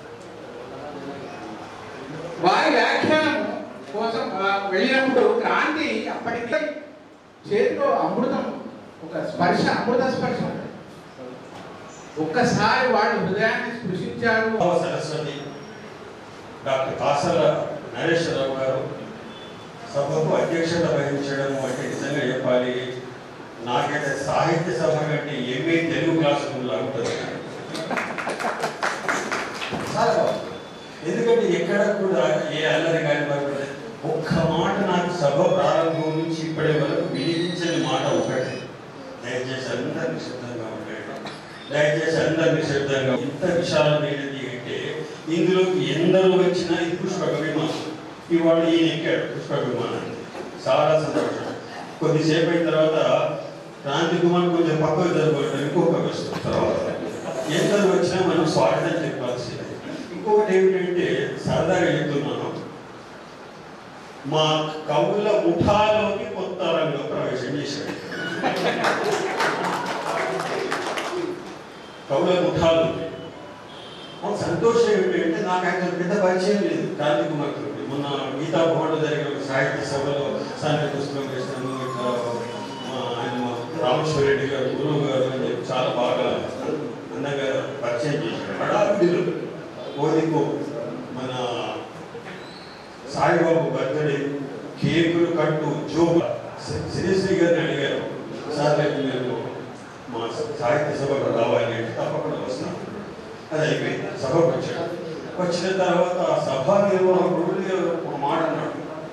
వారి వ్యాఖ్యానం కోసం ఆ, వెళ్ళినప్పుడు క్రాంతి అప్పటికి చేతిలో అమృతం ఒక స్పర్శ అమృత స్పర్శ ఒక్కసారి వాళ్ళు హృదయాన్ని స్పృశించారు భావ సరస్వతి డాక్టర్ కాసల నరేశ్వరరావు గారు సభకు అధ్యక్షత వహించడం అంటే నిజంగా చెప్పాలి నాకైతే సాహిత్య సభ కంటే ఎంఏ తెలుగు క్లాస్ రూమ్లా ఉంటుంది చాలా బాగుంది. ఎందుకంటే ఎక్కడ కూడా ఏ అల్లరి కానీ పడలేదు ఒక్క మాట నాకు సభ ప్రారంభం నుంచి ఇప్పటి వరకు వినిపించని మాట ఒకటి దయచేసి అందరు నిశ్శబ్దంగా ఉండండి దయచేసి అందరు నిశ్శబ్దంగా ఇంత విశాలమైనది అంటే ఇందులోకి ఎందరూ వచ్చినా ఇది పుష్ప విమానం ఇవాళ ఈయన ఎక్కాడు పుష్ప విమానాన్ని చాలా సంతోషం కొద్దిసేపు అయిన తర్వాత క్రాంతి కుమార్ కొంచెం పక్కకు జరగబడ్డాడు ఇంకొక వస్తుంది తర్వాత ఎందరు వచ్చినా మనం స్వాగతం చెప్పాల్సింది ఇంకొకటి ఏమిటంటే సరదాగా చెప్తున్నాను మా కవుల ముఠాలోకి కొత్త రంగం ప్రవేశం చేశాడు కవుల ముఠాలోకి మాకు సంతోషం ఏమిటంటే నాకు ఆయన పెద్ద పరిచయం లేదు క్రాంతి కుమార్ తోటి మొన్న గీతా భవన్లో జరిగిన ఒక సాహిత్య సభలో సాహిత్య పుస్తకం వేసినాను ఇట్లా మా ఆయన మా రామేశ్వర రెడ్డి గారు గురువు గారు అని చెప్పి చాలా బాగా అందంగా పరిచయం చేశారు హడావిడిలో కోదికో మన సాయిబాబు బర్త్డే కేకులు కట్టు జోబు శ్రీశ్రీ గారిని అడిగారు సార్ రేపు మీరు మా సాహిత్య సభకు రావాలి అంటే తప్పకుండా వస్తాను అది అయిపోయింది సభకు వచ్చాడు వచ్చిన తర్వాత ఆ సభ నిర్వాహకుడు ఒక మాట అన్నాడు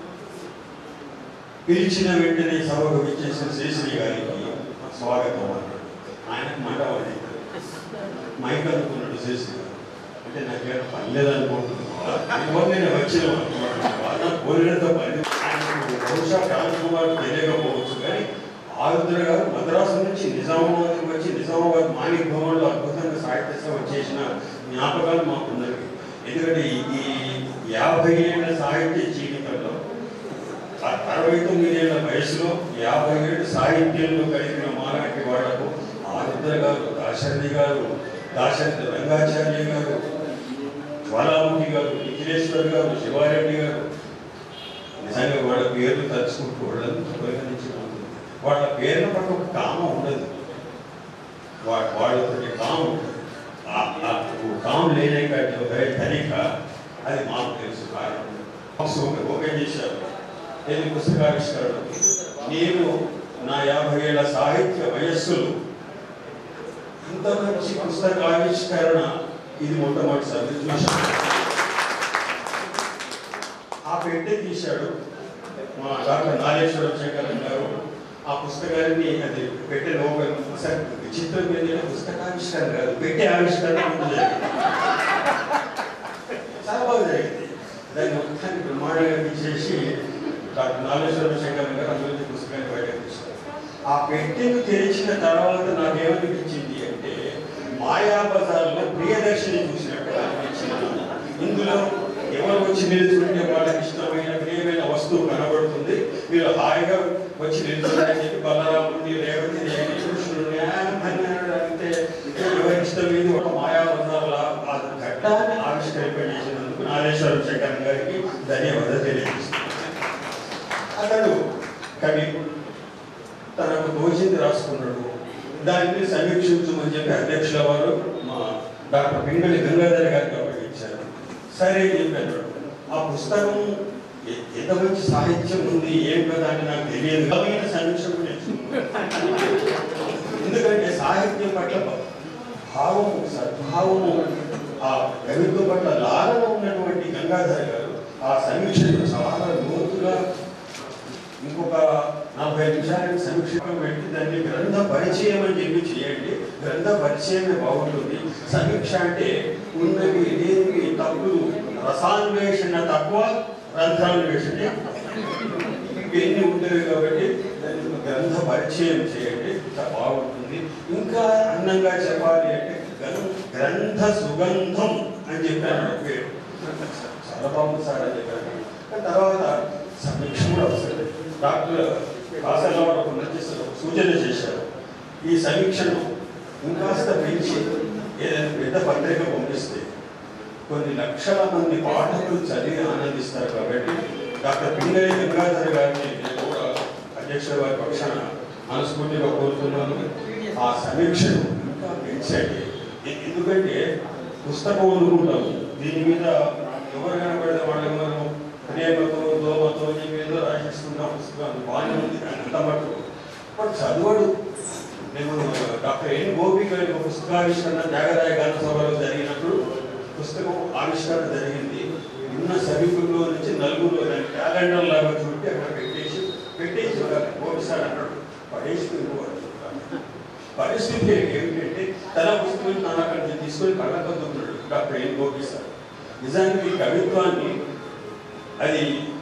పిలిచిన వెంటనే సభకు విచ్చేసిన శ్రీశ్రీ గారికి స్వాగతం అన్నాడు ఆయనకు మాట పడింది మైక్ అనుకున్నాడు శ్రీశ్రీ గారు అంటే నాకేమైనా పని లేదనుకుంటున్నాను నేను వచ్చిన నాకు కోరినంత పని ఆయనకు బహుశా క్రాంతి కుమార్ తెలియకపోవచ్చు కానీ ఆరుద్ర గారు మద్రాసు నుంచి నిజామాబాద్ వచ్చి నిజామాబాద్ మాణిక్ భవన్లో అద్భుతంగా సాహిత్య సభ చేసిన జ్ఞాపకాలు మాకున్నవి ఎందుకంటే ఈ- ఈ యాభై ఏళ్ళ సాహిత్య జీవితంలో అ- అరవై తొమ్మిదేళ్ల వయసులో యాభై ఏళ్ళు సాహిత్యంలో కలిగిన మాలాంటి వాళ్లకు ఆరుద్ర గారు దాశరథి గారు దాశరథి రంగాచార్య గారు జ్వాలాముఖి గారు నిఖిలేశ్వర్ గారు శివారెడ్డి గారు నిజంగా వాళ్ళ పేర్లు తలుచుకుంటూ వాళ్ళని పరిగణించడం వాళ్ళ పేర్ల పట్ల ఒక కామ ఉండదు వా- వాళ్ళతోటి కామ ఉంటుంది ఆ- ఆ కామ లేనే కాదు ఒక ధనిక అది మాకు తెలుసు కారణం బాక్స్ ఓపెన్ ఓపెన్ చేశారు నేను పుస్తకావిష్కరణ నేను నా యాభై ఏళ్ళ సాహిత్య వయస్సులో ఇంత మంచి పుస్తకావిష్కరణ ఇది మొట్టమొదటిసారి చూశాను ఆ పెట్టె తీశాడు మా డాక్టర్ నాగేశ్వరం శంకరన్ గారు ఆ పుస్తకాన్ని అది పెట్టె లోపల అసలు విచిత్రం ఏంటంటే పుస్తకావిష్కరణ కాదు పెట్టె ఆవిష్కరణ ముందు జరిగింది చాలా బాగా జరిగింది దాన్ని మొత్తాన్ని బ్రహ్మాండంగా తీసేసి డాక్టర్ నాగేశ్వరం శంకరన్ గారు అందులో పుస్తకాన్ని బయటకు తీశారు ఆ పెట్టెను తెరిచిన తర్వాత నాకేమనిపించింది అంటే మాయా బజార్లో ప్రియదర్శిని చూసినట్టు అనిపించింది ఇందులో ఎవరు వచ్చి నిలుచుంటే వాళ్ళకి ఇష్టమైన ప్రియమైన వస్తువు కనబడుతుంది మీరు హాయిగా వచ్చి నిలుచున్నారని చెప్పి బలరాముడిని రేవతి దేవిని కృష్ణుడిని ఆ అన్నాడు అంటే ఎవరి ఇష్టం లేదు ఒక మాయా బజార్ల ఆ ఘట్టాన్ని ఆవిష్కరింపజేసినందుకు నాగేశ్వరం శంకర్ గారికి ధన్యవాదాలు తెలియజేస్తున్నాను అతడు కవి తనకు తోచింది రాసుకున్నాడు దాన్ని సమీక్షించమని చెప్పి అధ్యక్షుల వారు మా డాక్టర్ పింగళి గంగాధర్ గారికి అప్పగించారు సరే అని చెప్పాడు ఆ పుస్తకం ఎ- ఎంత మంచి సాహిత్యం ఉంది ఏం కదా అని నాకు తెలియదు బలమైన సమీక్ష కూడా నేర్చుకున్నాను. ఎందుకంటే సాహిత్యం పట్ల భావము సద్భావము ఆ కవిత్వం పట్ల లాలన ఉన్నటువంటి గంగాధర్ గారు ఆ సమీక్షను చాలా లోతుగా ఇంకొక నలభై నిమిషాలకి సమీక్ష పెట్టి దాన్ని గ్రంథ పరిచయం అని చెప్పి చేయండి గ్రంథ పరిచయమే బాగుంటుంది సమీక్ష అంటే ఉన్నవి లేనివి తప్పులు రసాన్వేషణ తక్కువ గ్రంథాన్వేషణ ఎక్కువ. ఇవన్నీ ఉండేవి కాబట్టి దాన్ని గ్రంథ పరిచయం చేయండి చాలా బాగుంటుంది ఇంకా అందంగా చెప్పాలి అంటే గ్రం- గ్రంథ సుగంధం అని చెప్పాను పేరు చాలా బాగుంది సార్ అని చెప్పాను కానీ తర్వాత సమీక్ష కూడా అవసరం డాక్టర్ కాసలవాడు ఒక మంచి సూచన చేశారు ఈ సమీక్షను ఇంకాస్త పెంచి ఏదైనా పెద్ద పత్రిక పంపిస్తే కొన్ని లక్షల మంది పాఠకులు చదివి ఆనందిస్తారు కాబట్టి డాక్టర్ పింగళి గంగాధర్ గారిని నేను కూడా అధ్యక్ష వారి పక్షాన మనస్ఫూర్తిగా కోరుతున్నాను ఆ సమీక్షను ఇంకా పెంచండి ఎ- ఎందుకంటే పుస్తకం అనుకుంటాము దీని మీద ఎవరు కనబడితే వాళ్ళకి మనం ప్రేమతో దోమతో నీ మీద రాసిస్తున్న పుస్తకాలు బాగానే ఉంది కానీ అంత మటుకు వాడు చదవడు నేను డాక్టర్ ఎన్ గోపి గారి ఒక పుస్తకావిష్కరణ త్యాగరాయ గాన సభలో జరిగినప్పుడు పుస్తకం ఆవిష్కరణ జరిగింది ఉన్న సభికుల్లో నుంచి నలుగురు దాన్ని క్యాలెండర్ లాగా చుట్టి అక్కడ పెట్టేసి పెట్టేసి గోపి సార్ అన్నాడు పడేసి వెళ్ళిపోవాలి పరిస్థితి ఏమిటంటే తన పుస్తకం తన అక్కడి నుంచి తీసుకొని కళ్ళకొద్దుకున్నాడు డాక్టర్ ఎన్ గోపి సార్ నిజానికి ఈ కవిత్వాన్ని అది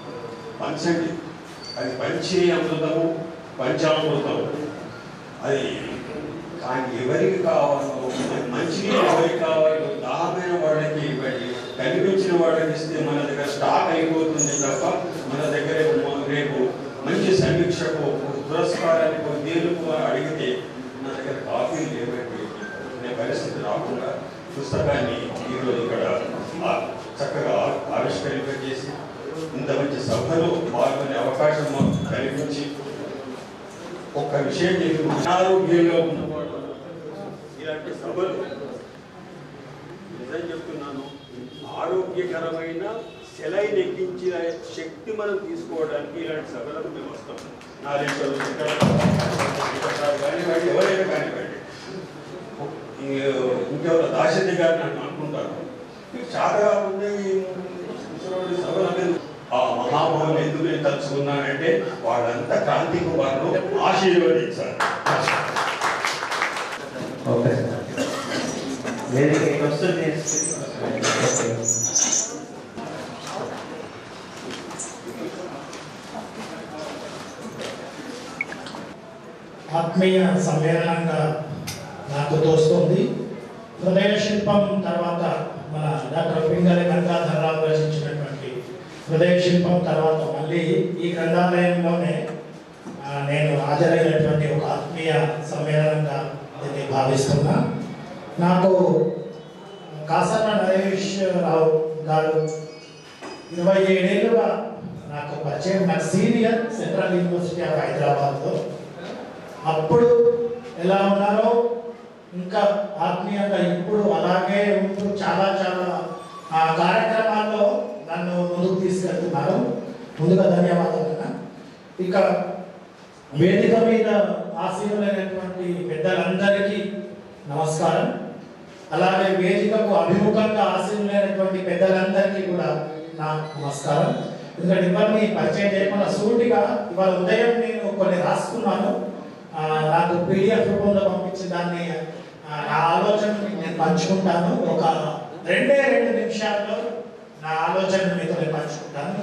పంచండి అది పంచే అమృతము పంచామృతము అది కానీ ఎవరికి కావాలో మంచిగా ఎవరికి కావాలో దాహమైన వాళ్ళకి ఇవ్వండి కనిపించిన వాళ్ళకి ఇస్తే మన దగ్గర స్టాక్ అయిపోతుంది తప్ప మన దగ్గర రేపు- రేపు మంచి సమీక్షకు పురస్కారానికి దేనికి అడిగితే నా దగ్గర కాపీ లేవండి అనే పరిస్థితి రాకుండా పుస్తకాన్ని ఈరోజు ఇక్కడ ఆ- చక్కగా ఆ- ఆవిష్కరింపజేసి ఇంత మంచి సభలో పాల్గొనే అవకాశం మాకు కల్పించి ఒక్క విషయం చెప్పి అనారోగ్యంగా ఉన్నవాడు ఇలాంటి సభలు నిజం చెప్తున్నాను ఆరోగ్యకరమైన సెలైన్ ఎక్కించిన శక్తి మనం తీసుకోవడానికి ఇలాంటి సభలకు మేము వస్తాం నారేశ్వరం ఇక్కడ కానివ్వండి ఎవరైనా కానివ్వండి ఇంక- ఇంకెవరో దాశరథి గారిని నేను అనుకుంటాను మీకు చాలా కాకుండా ఈ ముసలోడి సభలు అనేది ఆ మహామహులు ఎందుకు నేను తలుచుకున్నానంటే వాళ్ళంతా క్రాంతికి వారు ఆశీర్వదించారు ఓకే వేదికకి వస్తుంది ఓకే. ఆత్మీయ సమ్మేళనంగా నాకు తోస్తుంది హృదయ శిల్పం తర్వాత మన డాక్టర్ పింగళి గంగాధరరావు రచించినటువంటి హృదయ శిల్పం తర్వాత మళ్ళీ ఈ గ్రంథాలయంలోనే ఆ, నేను హాజరైనటువంటి ఒక ఆత్మీయ సమ్మేళనంగా దీన్ని భావిస్తున్నా నాకు కాసన్న నరేష్ రావు గారు ఇరవై ఏడేళ్ళుగా నాకు పరిచయం నాకు సీనియర్ సెంట్రల్ యూనివర్సిటీ ఆఫ్ హైదరాబాద్లో అప్పుడు ఎలా ఉన్నారో ఇంకా ఆత్మీయంగా ఇప్పుడు అలాగే ఉంటూ చాలా చాలా ఆ కార్యక్రమాల్లో నన్ను ముందుకు తీసుకెళ్తున్నారు ముందుగా ధన్యవాదాలు అన్న. ఇక వేదిక మీద ఆశీనులైనటువంటి పెద్దలందరికీ నమస్కారం అలాగే వేదికకు అభిముఖంగా ఆశీనులైనటువంటి పెద్దలందరికీ కూడా నా నమస్కారం ఎందుకంటే ఇవన్నీ పరిచయం చేయకుండా సూటిగా ఇవాళ ఉదయం నేను కొన్ని రాసుకున్నాను ఆ, నాకు పీడిఎఫ్ రూపంలో పంపించిన దాన్ని ఆ, నా ఆలోచన నేను పంచుకుంటాను ఒక రెండే రెండు నిమిషాల్లో నా ఆలోచన మీతో నేను పంచుకుంటాను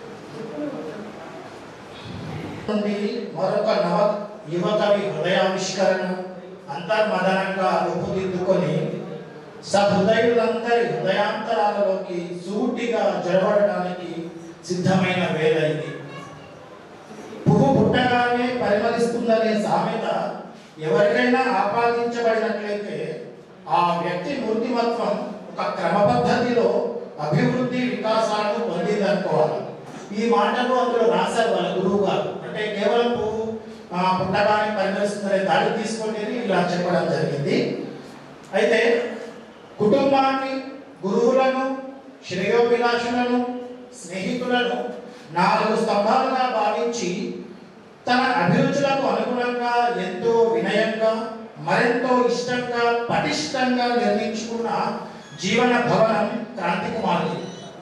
నుండి మరొక నవ యువకవి హృదయావిష్కరణ అంతర్మదనంగా రూపుదిద్దుకొని సహృదయులందరి హృదయాంతరాలలోకి సూటిగా జరవడానికి సిద్ధమైన వేళ ఇది పువ్వు పుట్టగానే పరిమళిస్తుందనే సామెత ఎవరికైనా ఆపాదించబడినట్లయితే ఆ వ్యక్తి మూర్తిమత్వం ఒక క్రమ పద్ధతిలో అభివృద్ధి వికాసాలను పొందిందనుకోవాలి ఈ మాటలు అందులో రాశారు వాళ్ళ గురువు గారు అంటే కేవలం పువ్వు ఆ, పుట్టగానే పరిమళిస్తుందనే దాడి తీసుకోండి అని ఇలా చెప్పడం జరిగింది అయితే కుటుంబాన్ని గురువులను శ్రేయోభిలాషులను స్నేహితులను నాలుగు స్తంభాలుగా భావించి తన అభిరుచులకు అనుగుణంగా ఎంతో వినయంగా మరెంతో ఇష్టంగా పటిష్టంగా నిర్మించుకున్న జీవన భవనం క్రాంతి కుమార్ది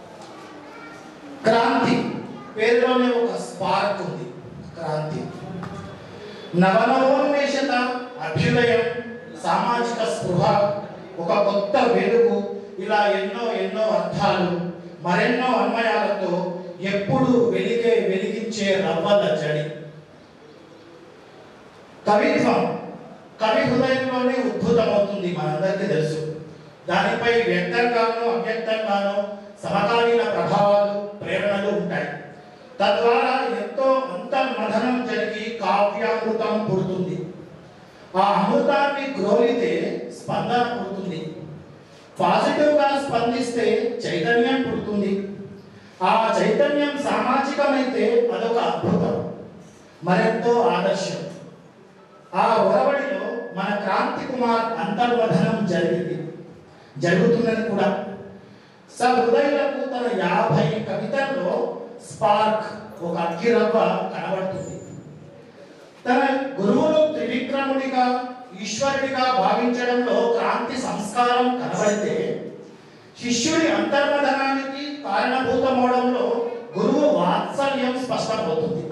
క్రాంతి పేరులోనే ఒక స్పార్క్ ఉంది క్రాంతి నవనవోన్మేషత అభ్యుదయం సామాజిక స్పృహ ఒక కొత్త వెలుగు ఇలా ఎన్నో ఎన్నో అర్థాలు మరెన్నో అన్వయాలతో ఎప్పుడు వెలిగే వెలిగించే రవ్వల జడి కవిత్వం కవి హృదయంలోనే ఉద్భుతమవుతుంది మనందరికీ తెలుసు దానిపై వ్యక్తంగానో అవ్యక్తంగానో సమకాలీన ప్రభావాలు ప్రేరణలు ఉంటాయి తద్వారా ఎంతో అంతర్మథనం జరిగి కావ్యామృతం పుడుతుంది ఆ అమృతాన్ని గ్రోలితే స్పందన పుడుతుంది పాజిటివ్ గా స్పందిస్తే చైతన్యం పుడుతుంది ఆ చైతన్యం సామాజికమైతే అదొక అద్భుతం మరెంతో ఆదర్శం ఆ ఒరవడిలో మన క్రాంతి కుమార్ అంతర్వధనం జరిగింది జరుగుతున్నది కూడా సహృదయులకు తన యాభై కవితల్లో స్పార్క్ ఒక అగ్గిరవ్వ కనబడుతుంది తన గురువులు త్రివిక్రముడిగా ఈశ్వరుడిగా భావించడంలో క్రాంతి సంస్కారం కనబడితే శిష్యుడి అంతర్మదనానికి కారణభూతమవడంలో గురువు వాత్సల్యం స్పష్టమవుతుంది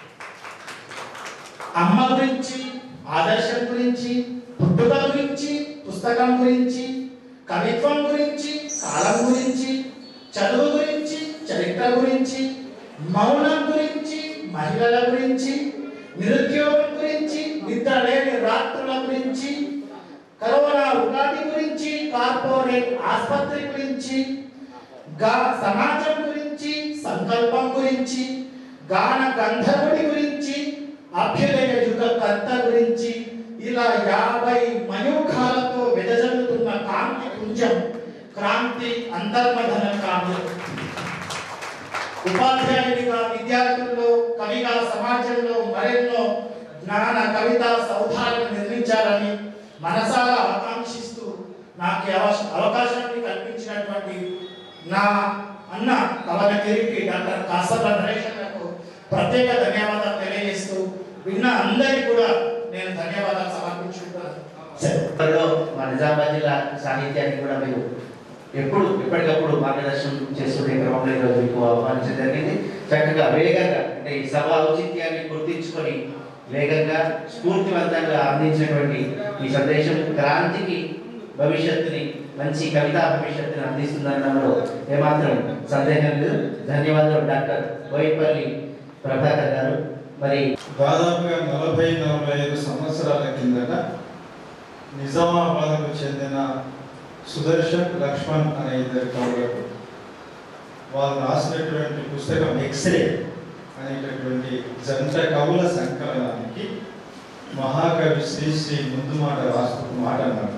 అమ్మ గురించి ఆదర్శం గురించి పుట్టుక గురించి పుస్తకం గురించి కవిత్వం గురించి కాలం గురించి చదువు గురించి చరిత్ర గురించి మౌనం గురించి మహిళల గురించి నిరుద్యోగం గురించి నిద్ర లేని రాత్రుల గురించి కరోనా ఉగాది గురించి కార్పొరేట్ ఆసుపత్రి గురించి గా సమాజం గురించి సంకల్పం గురించి గాన గంధర్వుడి గురించి అభ్యుదయ యుగ కర్త గురించి ఇలా యాభై మయూఖాలతో వెదజల్లుతున్న కాంతి పుంజం క్రాంతి అంతర్మథన కావ్యం ఉపాధ్యాయుడిగా విద్యార్థుల్లో కవిగా సమాజంలో మరెన్నో జ్ఞాన కవిత సౌధాలను నిర్మించాలని మనసారా ఆకాంక్షిస్తూ నాకు ఈ అవకాశ- అవకాశాన్ని కల్పించినటువంటి నా అన్న కవనగిరికి డాక్టర్ కాసర్ల నరేషన్లకు ప్రత్యేక ధన్యవాదాలు తెలియజేస్తూ విన్న అందరికీ కూడా నేను ధన్యవాదాలు సమర్పించుకుంటున్నాను సరే త్వరలో మా నిజామాబాద్ జిల్లా సాహిత్యాన్ని కూడా మీరు ఎప్పుడు ఎప్పటికప్పుడు మార్గదర్శనం చేసుకునే క్రమంలో ఈరోజు మీకు ఆహ్వానించడం జరిగింది చక్కగా వేగంగా అంటే ఈ సభ ఔచిత్యాన్ని గుర్తించుకొని వేగంగా స్ఫూర్తివంతంగా అందించినటువంటి ఈ సందేశం క్రాంతికి భవిష్యత్తుని మంచి కవితా భవిష్యత్తుని అందిస్తుందనడంలో ఏమాత్రం సందేహం లేదు ధన్యవాదాలు డాక్టర్ బోయిపల్లి ప్రభాకర్ గారు మరి దాదాపుగా నలభై నలభై ఐదు సంవత్సరాల కిందట నిజామాబాద్కు చెందిన సుదర్శన్ లక్ష్మణ్ అనే ఇద్దరు కవులకు వాళ్ళు రాసినటువంటి పుస్తకం ఎక్స్రే అనేటటువంటి జంట కవుల సంకలనానికి మహాకవి శ్రీ శ్రీ ముందు మాట రాస్తూ మాట అన్నాడు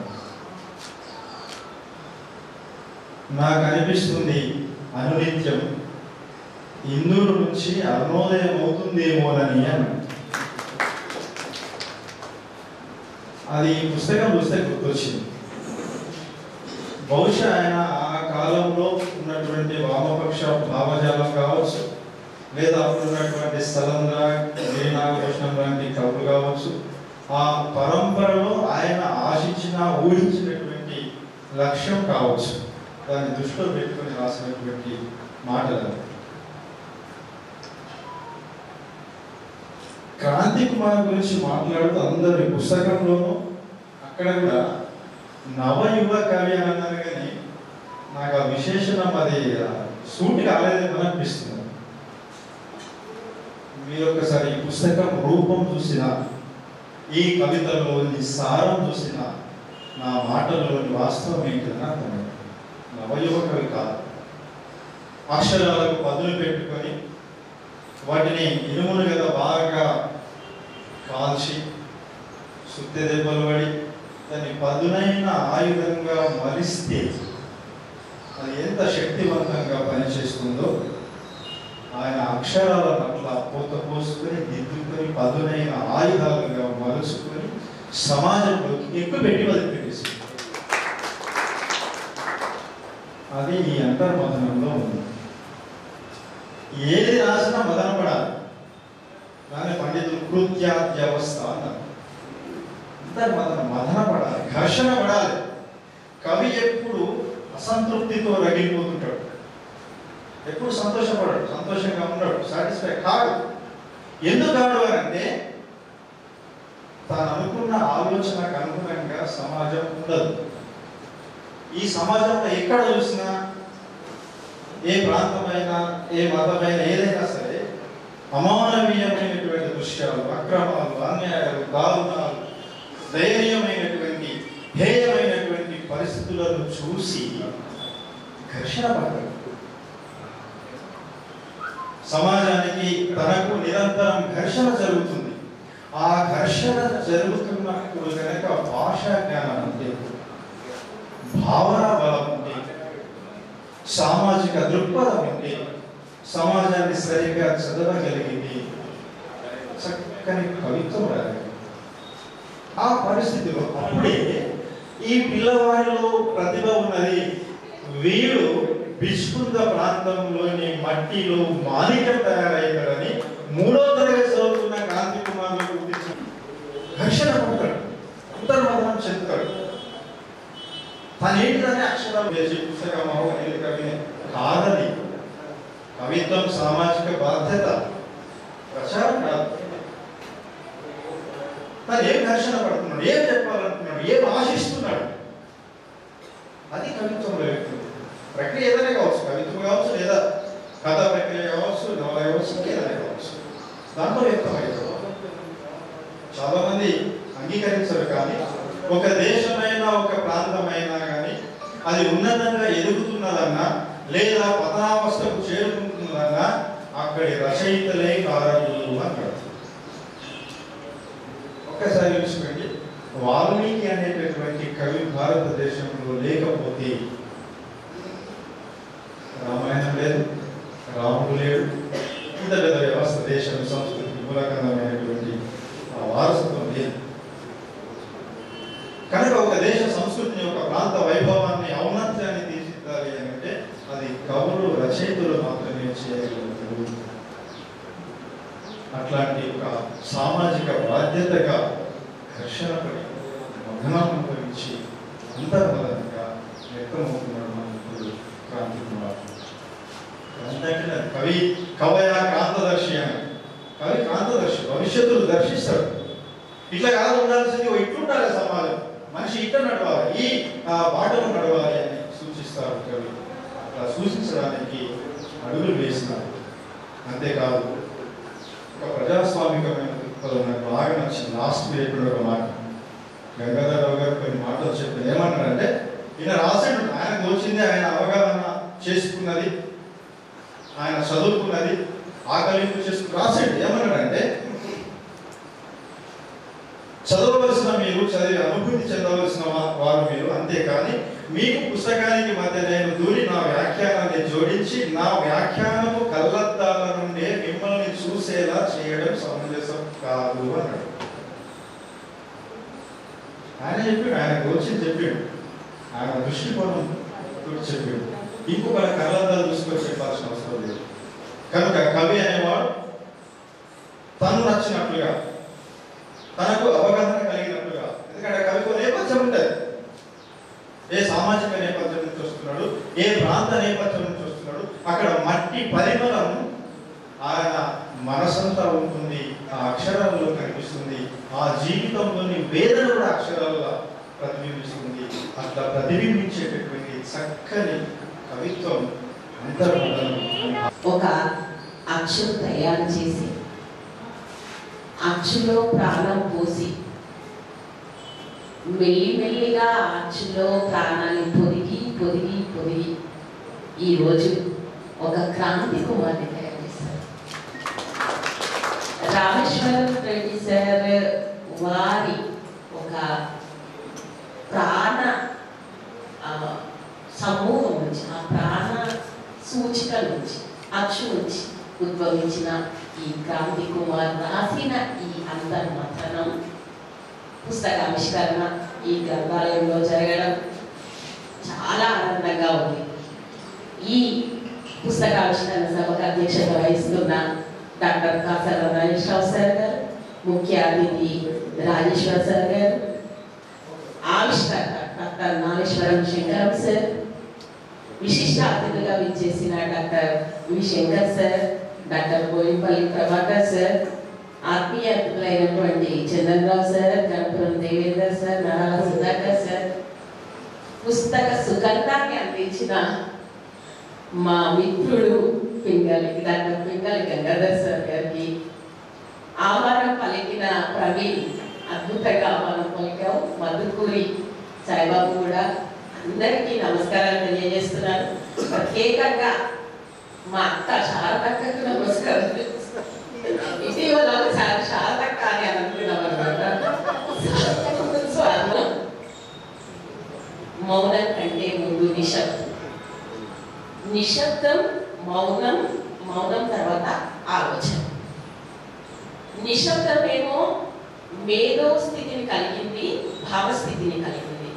నాకు అనిపిస్తుంది అనునిత్యం ఇందూరు నుంచి అరుణోదయం అవుతుందేమోనని అన్నాడు అది ఈ పుస్తకం చూస్తే గుర్తొచ్చింది బహుశా ఆయన ఆ కాలంలో ఉన్నటువంటి వామపక్ష భావజాలం కావచ్చు లేదా అప్పుడు ఉన్నటువంటి స్థలంగా గిరినాగకృష్ణం లాంటి కవులు కావచ్చు ఆ పరంపరలో ఆయన ఆశించిన ఊహించినటువంటి లక్ష్యం కావచ్చు దాన్ని దృష్టిలో పెట్టుకొని రాసినటువంటి మాటలు క్రాంతి కుమార్ గురించి మాట్లాడుతూ అందరు ఈ పుస్తకంలోనూ అక్కడ కూడా నవయువ కవి అని అన్నారు కానీ నాకు ఆ విశేషణం అది ఆ, సూటి కాలేదేమో అనిపిస్తుంది మీరు ఒకసారి ఈ పుస్తకం రూపం చూసిన ఈ కవితలోని సారం చూసిన నా మాటల్లోని వాస్తవం ఏంటని అర్థమైంది నవయువ కవి కాదు అక్షరాలకు పదులు పెట్టుకొని వాటిని ఇనుమును కదా బాగా కాల్చి సుత్తె దెబ్బలు పడి దాన్ని పదునైన ఆయుధంగా మలిస్తే అది ఎంత శక్తివంతంగా పనిచేస్తుందో ఆయన అక్షరాల పట్ల పోత పోసుకొని దిద్దుకొని పదునైన ఆయుధాలుగా మలుచుకొని సమాజంలోకి ఎక్కువ పెట్టి వదిలిపెట్టేసింది అది ఈ అంతర్మథనంలో ఉంది ఏది రాసినా మదన పడాలి దాని పండితులు కృత్యాద్యవస్థ అన్నారు అంతర్మదన మదన పడాలి ఘర్షణ పడాలి కవి ఎప్పుడు అసంతృప్తితో రగిలిపోతుంటాడు ఎప్పుడు సంతోషపడాడు సంతోషంగా ఉన్నాడు సాటిస్ఫై కాడు ఎందుకు కాడు అని అంటే తాను అనుకున్న ఆలోచనకు అనుగుణంగా సమాజం ఉండదు ఈ సమాజంలో ఎక్కడ చూసినా ఏ ప్రాంతమైనా ఏ మతమైనా ఏదైనా సరే అమానవీయమైనటువంటి దృశ్యాలు అక్రమాలు అన్యాయాలు దారుణాలు దయనీయమైనటువంటి హేయమైనటువంటి పరిస్థితులను చూసి ఘర్షణ పడతాడు సమాజానికి తనకు నిరంతరం ఘర్షణ జరుగుతుంది ఆ ఘర్షణ జరుగుతున్నప్పుడు కనుక భాషా జ్ఞానం ఉంటే భావన బలం ఉంటే సామాజిక దృక్పథం ఉంటే సమాజాన్ని సరిగ్గా చదవగలిగింది చక్కని కవిత్వం రాగలిగింది ఆ పరిస్థితిలో అప్పుడే ఈ పిల్లవాడిలో ప్రతిభ ఉన్నది వీడు బిష్కుంద ప్రాంతంలోని మట్టిలో మాణిక్యం తయారయ్యాడని మూడో తరగతి చదువుతున్న కాంతి కుమార్లో గుర్తించిన ఘర్షణ పడతాడు అంతర్మదనం చెందుతాడు తను ఏంటనే అక్షరాలు వేసి పుస్తకం అవన్నీ కవి కాదని కవిత్వం సామాజిక బాధ్యత ప్రచారం కాదు తను ఏం ఘర్షణ పడుతున్నాడు ఏం చెప్పాలనుకున్నాడు ఏం ఆశిస్తున్నాడు అది కవిత్వంలో వ్యక్తి ప్రక్రియ ఏదైనా కావచ్చు కవిత్వం కావచ్చు లేదా కథ ప్రక్రియ కావచ్చు నవల కావచ్చు ఇంకేదైనా కావచ్చు దాంట్లో వ్యక్తమైంది చాలా మంది అంగీకరించరు కానీ ఒక దేశమైనా ఒక ప్రాంతమైనా కానీ అది ఉన్నతంగా ఎదుగుతున్నదన్నా లేదా పతనావస్థకు చేరుకుంటున్నదన్నా అక్కడి రచయితలే కారణులు అంటారు ఒక్కసారి చూసుకోండి వాల్మీకి అనేటటువంటి కవి భారతదేశంలో లేకపోతే రామాయణం లేదు రాముడు లేడు ఇంత పెద్ద వ్యవస్థ దేశం సంస్కృతి మూలకందమైనటువంటి ఆ వారసత్వం లేదు కనుక ఒక దేశ సంస్కృతిని ఒక ప్రాంత వైభవాన్ని ఔన్నత్యాన్ని తీర్చిదిద్దాలి అని అంటే అది కవులు రచయితలు మాత్రమే చేయగలుగుతారు అట్లాంటి ఒక సామాజిక బాధ్యతగా ఘర్షణ పడి మగ్నం అనుభవించి అంతర్మదంగా వ్యక్తమవుతున్నాడు మన మిత్రుడు క్రాంతి కుమార్ క్రాంతి అంటే అది కవి కవయ క్రాంతదర్శి అని కవి క్రాంతదర్శి భవిష్యత్తును దర్శిస్తాడు ఇట్లా కాదు ఉండాల్సింది ఓ ఇట్లుండాలి సమాజం మనిషి ఇట్లా నడవాలి ఈ ఆ, బాటలో నడవాలి అని సూచిస్తారు కవి అట్లా సూచించడానికి అడుగులు వేసినారు అంతేకాదు ఒక ప్రజాస్వామికమైన దృక్పథం నాకు బాగా నచ్చింది లాస్ట్ వేయకుండా ఒక మాట గంగాధరరావు గారు కొన్ని మాటలు చెప్పారు ఏమన్నారంటే ఈయన రాసాడు ఆయన తోచింది ఆయన అవగాహన చేసుకున్నది ఆయన చదువుకున్నది ఆకలింపు చేసుకుని రాసాడు ఏమన్నాడంటే చదవవలసిన మీరు చదివి అనుభూతి చెందవలసిన వా- వారు మీరు అంతేకాని మీకు పుస్తకానికి మధ్య నేను దూరి నా వ్యాఖ్యానాన్ని జోడించి నా వ్యాఖ్యానము కళ్ళద్దాల నుండే మిమ్మల్ని చూసేలా చేయడం సమంజసం కాదు అన్నాడు ఆయన చెప్పాడు ఆయన గురించి చెప్పాడు ఆయన దృష్టికోణం గురించి చెప్పాడు ఇంకొక కళ్ళద్దాలు చూసుకొని చెప్పాల్సిన అవసరం లేదు కనుక కవి అనేవాడు తను నచ్చినట్లుగా తనకు అవగాహన కలిగినట్లుగా ఎందుకంటే కవికి ఒక నేపథ్యం ఉంటుంది ఏ సామాజిక నేపథ్యం నుంచి వస్తున్నాడు ఏ ప్రాంత నేపథ్యం నుంచి వస్తున్నాడు అక్కడ మట్టి పరిమళం ఆయన మనసంతా ఉంటుంది ఆ అక్షరాలలో కనిపిస్తుంది ఆ జీవితంలోని వేదన కూడా అక్షరాలలో ప్రతిబింబిస్తుంది అట్లా ప్రతిబింబించేటటువంటి చక్కని కవిత్వం అంతర్మదనం ఒక అక్షు తయారు చేసి అచ్చులో ప్రాణం పోసి మెల్లిమెల్లిగా ఆ అచ్చులో ప్రాణాన్ని పొదిగి పొదిగి పొదిగి ఈరోజు ఒక క్రాంతి కుమార్ని తయారు చేశారు రామేశ్వరం రెడ్డి సార్ వారి ఒక ప్రాణ ఆ, సమూహం నుంచి ఆ ప్రాణ సూచిక నుంచి అచ్చు నుంచి ఉద్భవించిన ఈ క్రాంతి కుమార్ రాసిన ఈ అంతర్మథనం పుస్తకావిష్కరణ ఈ గ్రంథాలయంలో జరగడం చాలా ఆనందంగా ఉంది ఈ పుస్తకావిష్కరణ సభకు అధ్యక్షత వహిస్తున్న డాక్టర్ కాసర నాగేశ్వరరావు సార్ గారు ముఖ్య అతిథి రాజేశ్వర్ సార్ గారు ఆవిష్కర్త డాక్టర్ నాగేశ్వరం శంకరం సార్ విశిష్ట అతిథిగా విచ్చేసిన doctor V Shankar sir doctor Boyipalli Prabhakar sir ఆత్మీయ అతిథులైనటువంటి Chandra Rao sir Kanapuram Devender sir Narala Sudhakar sir పుస్తక సుగంధాన్ని అందించిన మా మిత్రుడు పింగళి డాక్టర్ పింగళి గంగాధర్ సార్ గారికి ఆహ్వానం పలికిన ప్రవీణ్ అద్భుతంగా ఆహ్వానం పలికావు మధుకూరి సాయిబాబు కూడా అందరికీ నమస్కారాలు తెలియజేస్తున్నాను ప్రత్యేకంగా మా అక్క శారదక్కకు నమస్కారం ఇటీవల ఒకసారి శారదక్క అని అనుకున్నాం అనమాట స్వర్ణం మౌనం కంటే ముందు నిశ్శబ్దం నిశ్శబ్దం మౌనం మౌనం తర్వాత ఆలోచన నిశ్శబ్దమేమో మేధో స్థితిని కలిగింది భావస్థితిని కలిగింది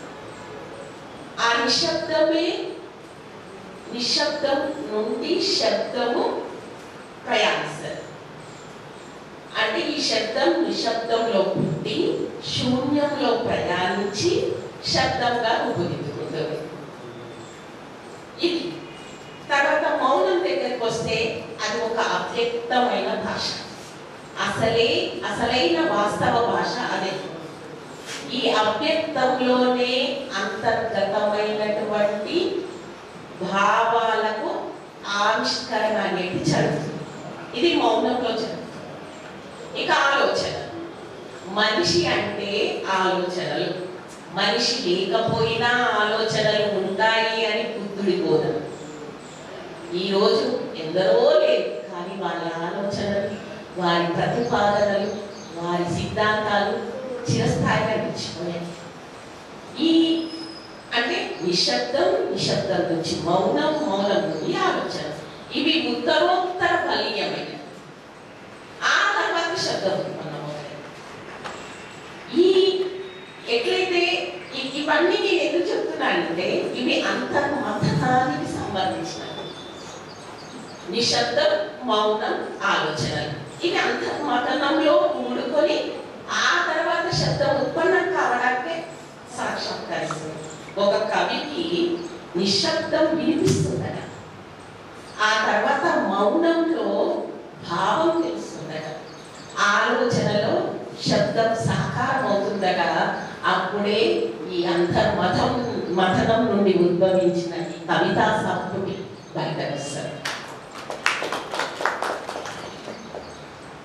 ఆ నిశ్శబ్దమే నిశ్శబ్దం నుండి శబ్దము ప్రయాణిస్తారు అంటే ఈ శబ్దం నిశ్శబ్దంలో పుట్టి శూన్యంలో ప్రయాణించి శబ్దంగా రూపుదిద్దుకుంటుంది ఇది తర్వాత మౌనం దగ్గరికి వస్తే అది ఒక అవ్యక్తమైన భాష అసలే అసలైన వాస్తవ భాష అదే ఈ అవ్యక్తంలోనే అంతర్గతమైనటువంటి భావాలకు ఆవిష్కరణ అనేది జరుగుతుంది ఇది మౌనంలో జరుగుతుంది ఇక ఆలోచన మనిషి అంటే ఆలోచనలు మనిషి లేకపోయినా ఆలోచనలు ఉంటాయి అని బుద్ధుడి బోధన ఈరోజు ఎందరో లేదు కానీ వాళ్ళ ఆలోచనలు వారి ప్రతిపాదనలు వారి సిద్ధాంతాలు చిరస్థాయిగా నిలిచిపోయాయి ఈ అంటే నిశ్శబ్దం నిశ్శబ్దం నుంచి మౌనం మౌనం నుండి ఆలోచన ఇవి ఉత్తరోత్తర బలీయమైనవి ఆ తర్వాత శబ్దం ఉత్పన్నమవుతాయి ఈ ఎట్లయితే ఇ- ఇవన్నీ నేను ఎందుకు చెప్తున్నానంటే ఇవి అంతర్మథనానికి సంబంధించినవి నిశ్శబ్దం మౌనం ఆలోచనలు ఇవి అంతర్మథనంలో కూడుకొని ఆ తర్వాత శబ్దం ఉత్పన్నం కావడానికే సాక్షాత్కరిస్తుంది ఒక కవికి నిశ్శబ్దం వినిపిస్తుందట ఆ తర్వాత మౌనంలో భావం తెలుస్తుందట ఆలోచనలో శబ్దం సాకారం అవుతుందట అప్పుడే ఈ అంతర్మథం మథనం నుండి ఉద్భవించిన ఈ కవితా సంస్కృతి బయటకు వస్తుంది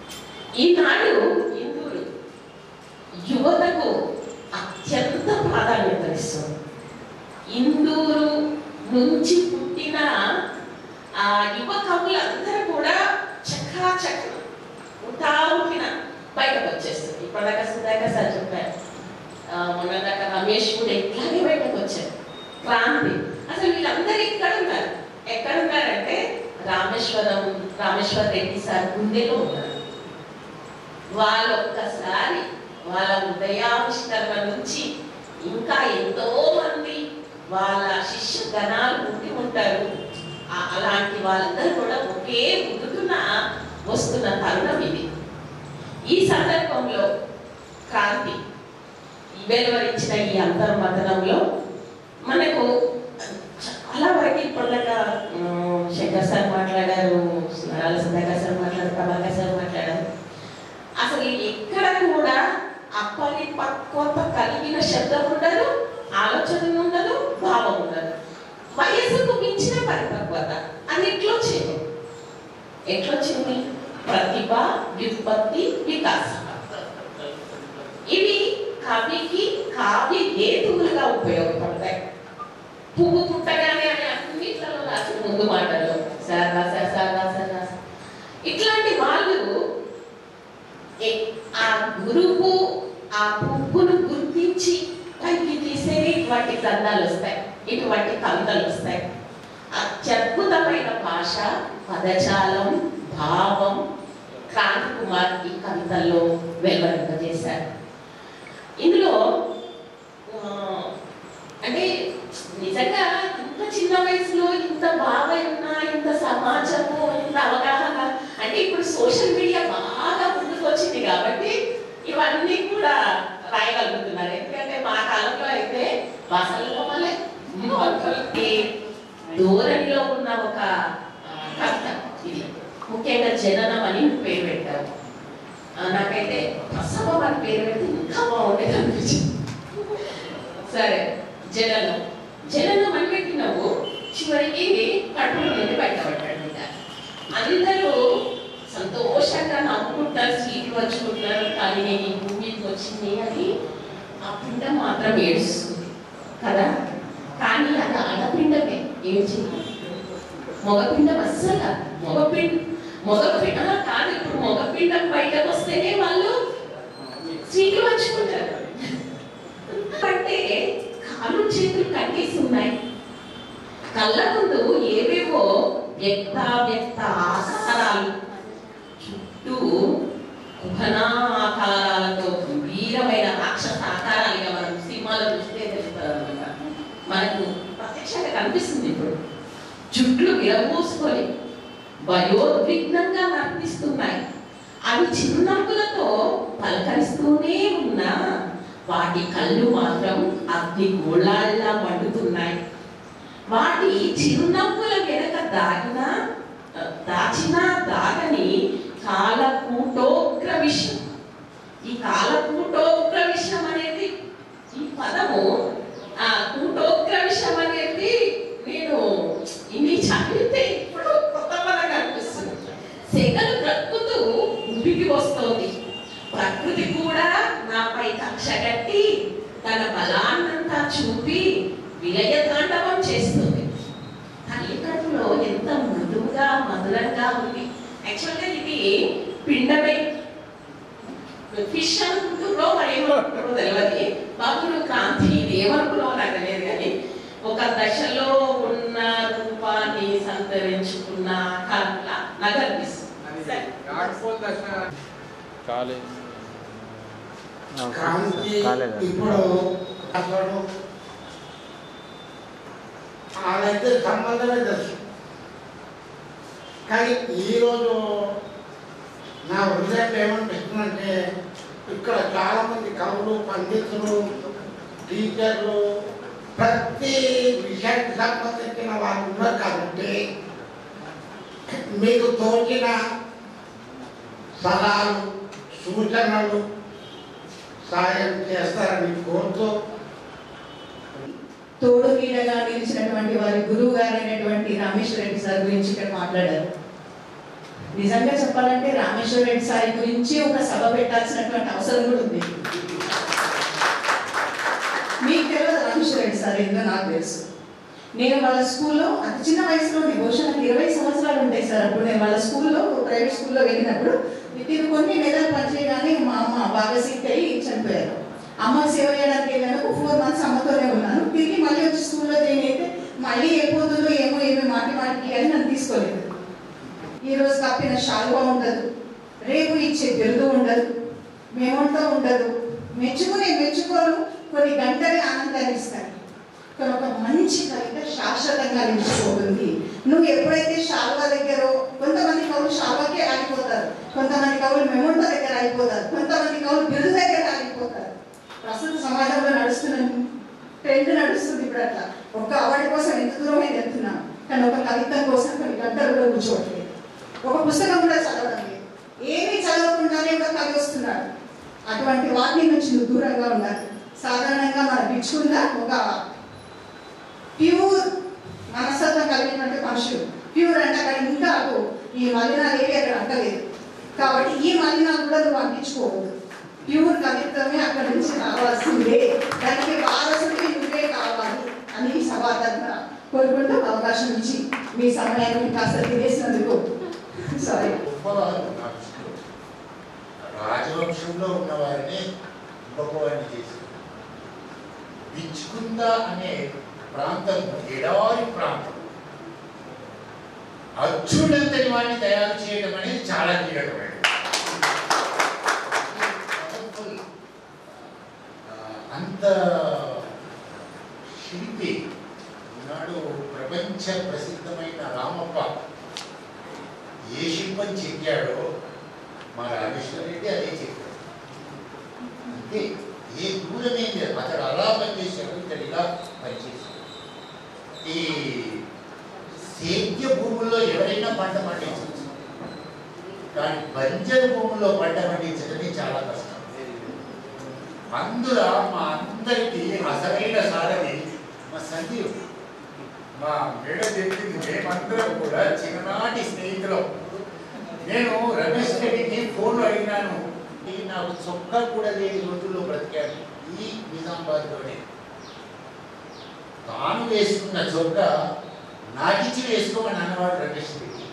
ఈనాడు హిందువులు యువతకు అత్యంత ప్రాధాన్యతనిస్తుంది ఇందూరు నుంచి పుట్టిన ఆ యువ కవులందరూ కూడా చకాచక ఉంటా ఉంటిన బయటకు వచ్చేస్తుంది ఇప్పటిదాకా సుధాకర్ సార్ చెప్పారు ఆ, మొన్నదాకా రమేష్ కూడా ఇట్లాగే బయటకు వచ్చారు క్రాంతి అసలు వీళ్ళందరూ ఇక్కడ ఉన్నారు ఎక్కడ ఉన్నారంటే రామేశ్వరం రామేశ్వర రెడ్డి సార్ గుండెలో ఉన్నారు వాళ్ళ ఒక్కసారి వాళ్ళ ఉదయావిష్కరణ నుంచి ఇంకా ఎంతో మంది వాళ్ళ శిష్య గణాలు ఉండి ఉంటారు ఆ- అలాంటి వాళ్ళందరూ కూడా ఒకే ఉదుటున వస్తున్న తరుణం ఇది ఈ సందర్భంలో క్రాంతి వెలువరించిన ఈ అంతర్మథనంలో మనకు చాలా వరకు ఇప్పటిదాకా ఉమ్, శంకర్ సార్ మాట్లాడారు నరాల సుధాకర్ సార్ మాట్లాడారు ప్రభాకర్ సార్ మాట్లాడారు అసలు ఎక్కడ కూడా అపరిపక్వత కలిగిన శబ్దం ఉండదు ఆలోచన ఉండదు భావం ఉండదు వయసుకు మించిన పరిపక్వత అని ఎట్లొచ్చింది ఎట్లొచ్చింది ప్రతిభ వ్యుత్పత్తి వికాసం ఇవి కవికి కావ్య హేతువులుగా ఉపయోగపడతాయి పువ్వు పుట్టగానే అని అన్నిట్లలో రాసిన ముందు మాటల్లో సార్ రాశారు సార్ రాశారు రాశారు ఇట్లాంటి వాళ్ళు ఏ- ఆ గురువు ఆ పువ్వును గుర్తించి పైకి తీసేవి ఇటువంటి గ్రంథాలు వస్తాయి ఇటువంటి కవితలు వస్తాయి అత్యద్భుతమైన భాష పదజాలం భావం క్రాంతి కుమార్ ఈ కవితల్లో వెలువరింపజేశారు ఇందులో ఆ, అంటే నిజంగా ఇంత చిన్న వయసులో ఇంత బాగా ఉన్న ఇంత సమాజము ఇంత అవగాహన అంటే ఇప్పుడు సోషల్ మీడియా బాగా ముందుకు వచ్చింది కాబట్టి ఇవన్నీ కూడా రాయగలుగుతున్నారు ఎందుకంటే మా కాలంలో అయితే భాషలు మళ్ళీ ధోరణిలో ఉన్న ఒక ఆ, కవిత ఇది ముఖ్యంగా జననం అని పేరు పెట్టారు ఆ, నాకైతే ప్రసవం అని పేరు పెడితే ఇంకా బాగుండేది అనిపించింది సరే జననం జననం అని పెట్టినావు చివరికి కడుపులో నుండి బయటపడ్డాడు బిడ్డ అందరూ సంతోషంగా నవ్వుకుంటారు సీట్లు వచ్చుకుంటారు కానీ నేను ఈ భూమికి వచ్చింది అని ఆ పిండం మాత్రం ఏడుస్తుంది కదా కానీ అది ఆడపిండమే ఏడ్చింది మగపిండం అస్సలు కాదు. మగపిండ మగపిండ కాదు ఇప్పుడు మగపిండం బయటకు వస్తేనే వాళ్ళు స్వీట్లు పంచుకుంటారు అంటే కాలు చేతులు కట్టేసి ఉన్నాయి కళ్ళ ముందు ఏవేవో వ్యక్త వ్యక్త ఆకారాలు చుట్టూ కుహనాకారాలతో గంభీరమైన రాక్షస ఆకారాలుగా మనం సినిమాలో చూస్తే తెలుస్తుంది అనమాట మనకు ప్రత్యక్షంగా కనిపిస్తుంది ఇప్పుడు చుట్లు విరబోసుకొని భయోద్విగ్నంగా నర్తిస్తున్నాయి అవి చిరునవ్వులతో పలకరిస్తూనే ఉన్నా వాటి కళ్ళు మాత్రం అగ్ని గోళాల్లా మండుతున్నాయి వాటి చిరునవ్వుల వెనక దాగిన దాచిన దాగని కాలకూటోగ్ర విషయం ఈ కాలకూటోగ్ర విషయం అనేది ఈ పదము ఆ కూటోగ్ర విషయం అనేది నేను ఇన్ని చదివితే ఇప్పుడు కొత్త పదంగా అనిపిస్తుంది సెగలు ప్రకృతూ ఉడికి వస్తోంది ప్రకృతి కూడా నాపై కక్ష కట్టి తన బలాన్నంతా చూపి విలయ తాండవం చేస్తుంది తల్లి కడుపులో ఎంత మృదువుగా మధురంగా ఉంది యాక్చువల్గా ఇది పిండమే ఫిష్ అనుకుంటున్నారో మరి ఏమనుకుంటారో తెలియదు బాబులు క్రాంతి ఇది ఏమనుకున్నావు నాకు తెలియదు కానీ ఒక దశలో ఉన్న రూపాన్ని సంతరించుకున్న కళ్ళ నాకు అనిపిస్తుంది సరే. కాలేదు క్రాంతి కాలేదా ఇప్పుడు అసలు వాళ్ళైతే సంబంధమే తెలుసు కానీ ఈరోజు నా హృదయం ఏమనిపిస్తుందంటే ఇక్కడ చాలా మంది కవులు పండితులు టీచర్లు ప్రతి విషయానికి సంబంధించిన వాళ్ళు ఉన్నారు కాబట్టి మీకు తోచిన సలహాలు సూచనలు సాయం చేస్తారని కోరుతూ తోడు నీడగా నిలిచినటువంటి వారి గురువు గారైనటువంటి రమేష్ రెడ్డి సార్ గురించి ఇక్కడ మాట్లాడారు నిజంగా చెప్పాలంటే రామేశ్వర రెడ్డి సారి గురించి ఒక సభ పెట్టాల్సినటువంటి అవసరం కూడా ఉంది మీకు తెలియదు రామేశ్వర రెడ్డి సార్ ఏందో నాకు తెలుసు నేను వాళ్ళ స్కూల్లో అతి చిన్న వయసులోనే బహుశా నాకు ఇరవై సంవత్సరాలు ఉంటాయి సార్ అప్పుడు నేను వాళ్ళ స్కూల్లో ప్రైవేట్ స్కూల్లో వెళ్ళినప్పుడు ఇది కొన్ని నెలలు పనిచేయగానే మా అమ్మ బాగా సిక్ అయ్యి చనిపోయారు అమ్మ సేవ చేయడానికి వెళ్ళినందుకు ఫోర్ మంత్స్ అమ్మతోనే ఉన్నాను తిరిగి మళ్ళీ వచ్చి స్కూల్లో జాయిన్ అయితే మళ్ళీ వెళ్ళిపోతుందో ఏమో ఏమో మాటి మాటికి అని నన్ను తీసుకోలేదు ఈ రోజు కప్పిన శాలువా ఉండదు రేపు ఇచ్చే బిరుదు ఉండదు మేమంతా ఉండదు మెచ్చుకునే మెచ్చుకోలు కొన్ని గంటలే ఆనందాన్ని ఇస్తాయి కానీ ఒక మంచి కవిత శాశ్వతంగా నిలిచిపోతుంది నువ్వు ఎప్పుడైతే శాల్వా దగ్గర కొంతమంది కవులు శాల్వాకే ఆగిపోతారు కొంతమంది కవులు మెమంటో దగ్గర ఆగిపోతారు కొంతమంది కవులు బిరుదు దగ్గర ఆగిపోతారు ప్రస్తుత సమాజంలో నడుస్తున్న ట్రెండ్ నడుస్తుంది ఇప్పుడు అట్లా ఒక అవార్డు కోసం ఎంత దూరమే వెళ్తున్నాం కానీ ఒక కవిత్వం కోసం కొన్ని గంటలు కూడా కూర్చోవట్లేదు ఒక పుస్తకం కూడా చదవడం లేదు ఏమీ చదవకుండానే ఒక కవి వస్తున్నాడు అటువంటి వాటి నుంచి నువ్వు దూరంగా ఉండాలి సాధారణంగా మన బిచ్చుకున్న ఒక ప్యూర్ మనస్తత్వం కలిగినటువంటి మనుషులు ప్యూర్ అంటే అక్కడ ఇంకా అటు ఈ మలినాలు ఏవి అక్కడ అంటలేదు కాబట్టి ఈ మలినాలు కూడా నువ్వు అంటించుకోవద్దు ప్యూర్ కవిత్వమే అక్కడ నుంచి రావాల్సిందే దానికి వారసుడికి నువ్వే కావాలి అని సమాధానంగా కోరుకుంటూ అవకాశం ఇచ్చి మీ సమయాన్ని కాస్త తినేసినందుకు సారీ గొప్పవారు మనుషులు రాజవంశంలో ఉన్నవారిని గొప్పవారిని చేశారు బిచ్చుకుంద అనే ప్రాంతం ఎడారి ప్రాంతం అచ్చుడంతటి వాడిని తయారు చేయడం అనేది చాలా కీలకమైనది Powerful. ఆ, అంత శిల్పి ఈనాడు ప్రపంచ ప్రసిద్ధమైన రామప్ప ఏ శిల్పం చెక్కాడో మా రామేశ్వర రెడ్డి అదే చెప్పాడు అంతే ఏ దూరం ఏం లేదు అతడు అలా పనిచేశాడు ఇతడు ఇలా పనిచేశాడు ఈ సేద్య భూముల్లో ఎవరైనా పంట పండించవచ్చు కానీ బంజరు భూముల్లో పంట పండించడమే చాలా కష్టం అందులో మా అందరికీ అసలైన సారథి మా సంజీవ్ మా మేడ చెప్పింది మేమందరం కూడా చిన్ననాటి స్నేహితులం నేను రమేష్ రెడ్డికి ఫోన్లో అడిగినాను "ఈ నాకు చొక్కా కూడా లేని రోజుల్లో బ్రతికాను ఈ నిజామాబాద్లోనే తాను వేసుకున్న చొక్కా నాకిచ్చి వేసుకోమని అన్నవాడు రమేష్ రెడ్డి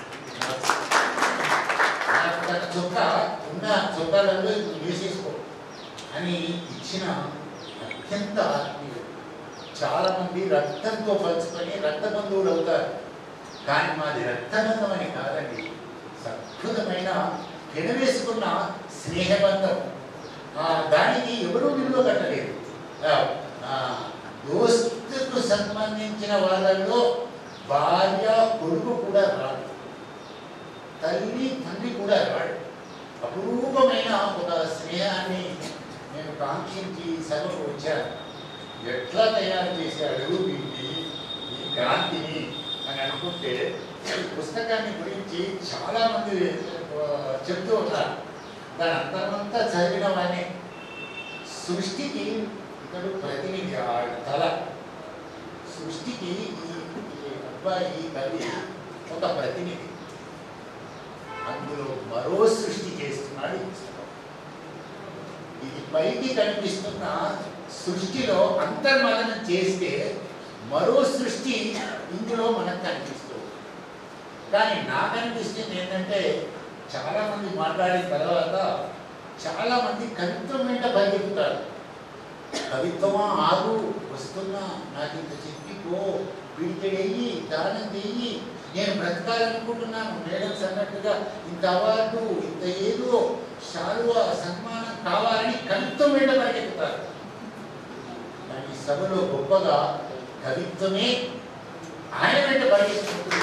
నాకు తన చొక్కా ఉన్న చొక్కాలలో ఇది వేసేసుకో అని ఇచ్చిన అత్యంత ఆత్మీయుడు చాలా మంది రక్తంతో పంచుకొని రక్త బంధువులు అవుతారు కానీ మాది రక్తబంధం అని కాదండి అద్భుతమైన పెనవేసుకున్న స్నేహబంధం ఆ, దానికి ఎవరూ విలువ కట్టలేదు ఆ, ఆ, దోస్తుకు సంబంధించిన వాళ్ళల్లో భార్య కొడుకు కూడా రాడు తల్లి తండ్రి కూడా రాడు అపరూపమైన ఒక స్నేహాన్ని నేను కాంక్షించి సభకు వచ్చాను ఎట్లా తయారు చేశాడు వీటిని ఈ క్రాంతిని అని అనుకుంటే ఈ పుస్తకాన్ని గురించి చాలా మంది ఆ, చెప్తూ ఉన్నారు దాని అంతమంతా చదివిన వాడిని సృష్టికి ఇతడు ప్రతినిధి ఆ తల సృష్టికి ఈ ఈ అబ్బాయి ఈ కవి ఒక ప్రతినిధి అందులో మరో సృష్టి చేస్తున్నాడు ఈ పుస్తకం ఇది పైకి కనిపిస్తున్న సృష్టిలో అంతర్మదనం చేస్తే మరో సృష్టి ఇందులో మనకు కనిపిస్తుంది కానీ నాకు అనిపిస్తుంది ఏంటంటే చాలా మంది మాట్లాడిన తర్వాత చాలా మంది కవిత్వం వెంట పరిగెత్తుతారు కవిత్వమా ఆగు వస్తున్నా నాకు ఇంత చెప్పిపో వీడికెళ్ళి దానం చెయ్యి నేను బ్రతకాలనుకుంటున్నాను మేడమ్స్ అన్నట్టుగా ఇంత అవార్డు ఇంత ఏదో శాలువ సన్మానం కావాలని కవిత్వం వెంట పరిగెత్తుతారు కానీ సభలో గొప్పగా కవిత్వమే ఆయన వెంట పరిగెత్తుకుంటుంది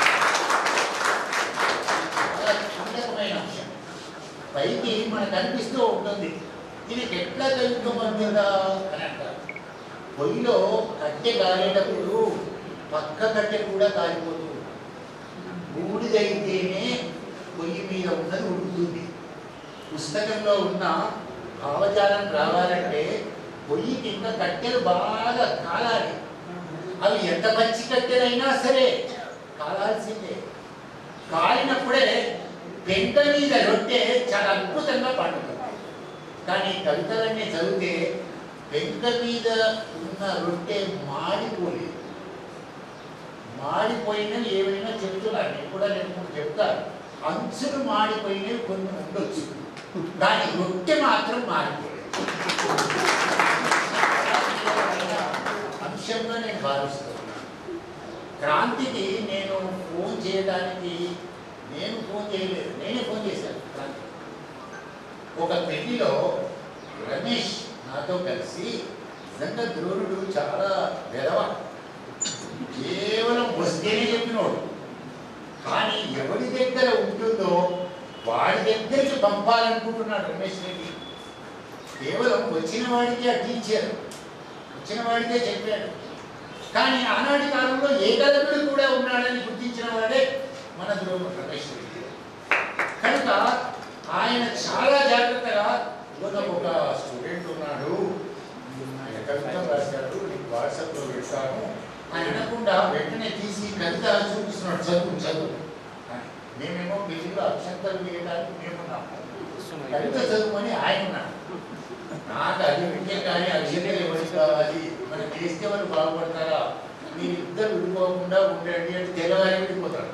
చాలా కీలకమైన అంశం పైకి మనకు అనిపిస్తూ ఉంటుంది దీనికి ఎట్లా కవిత్వం అంటుందా అని అంటారు పొయ్యిలో కట్టె కాలేటప్పుడు పక్క కట్టె కూడా కాలిపోతుంది బూడిదైతేనే పొయ్యి మీద ఉన్నది ఉడుకుతుంది పుస్తకంలో ఉన్న భావజాలం రావాలంటే పొయ్యి కింద కట్టెలు బాగా కాలాలి అవి ఎంత మంచి కట్టెలైనా సరే కాలాల్సిందే కాలినప్పుడే పెంక మీద రొట్టె చాలా అద్భుతంగా పండుతుంది కానీ కవితలన్నీ చదివితే పెంక మీద ఉన్న రొట్టె మాడిపోలేదు మాడిపోయినవి ఏమైనా చెప్తున్నారు నేను కూడా నేను కూడా చెప్తాను అంచులు మాడిపోయినవి కొన్ని ఉండొచ్చు కానీ రొట్టె మాత్రం మారిపోలేదు అంశంగా నేను భావిస్తున్నాను క్రాంతికి నేను ఫోన్ చేయడానికి నేను ఫోన్ చేయలేదు నేనే ఫోన్ చేశాను క్రాంతి ఒక పెళ్లిలో రమేష్ నాతో కలిసి నిజంగా ద్రోణుడు చాలా వెధవ కేవలం వస్తేనే చెప్పినోడు కానీ ఎవరి దగ్గర ఉంటుందో వాడి దగ్గరికి పంపాలనుకుంటున్నాడు రమేష్ రెడ్డి కేవలం వచ్చిన వాడికి ఆ టీచర్ వచ్చిన వాడికే చెప్పాడు కానీ ఆనాటి కాలంలో ఏకలవ్యుడు కూడా ఉన్నాడని గుర్తించిన వాడే మన ద్రోణుడు రమేష్ రెడ్డి కనుక ఆయన చాలా జాగ్రత్తగా ఇవాళ ఒక స్టూడెంట్ ఉన్నాడు ఆయన కవిత రాశాడు నీకు వాట్సాప్లో పెడతాను ఆయన అనకుండా వెంటనే తీసి కవిత చూపిస్తున్నాడు చదువు చదువు అని. మేమేమో పెళ్లిలో అక్షంతలు వేయడానికి మేమున్నాము కవిత చదువుమని ఆయన ఉన్నాడు నాకు అది విద్య కానీ అక్షంతలు ఎవరికి కావాలి మనం చేస్తే వాళ్ళు బాగుపడతారా మీరు ఇద్దరు విడిపోకుండా ఉండండి అంటే తెల్లవారి విడిపోతాడు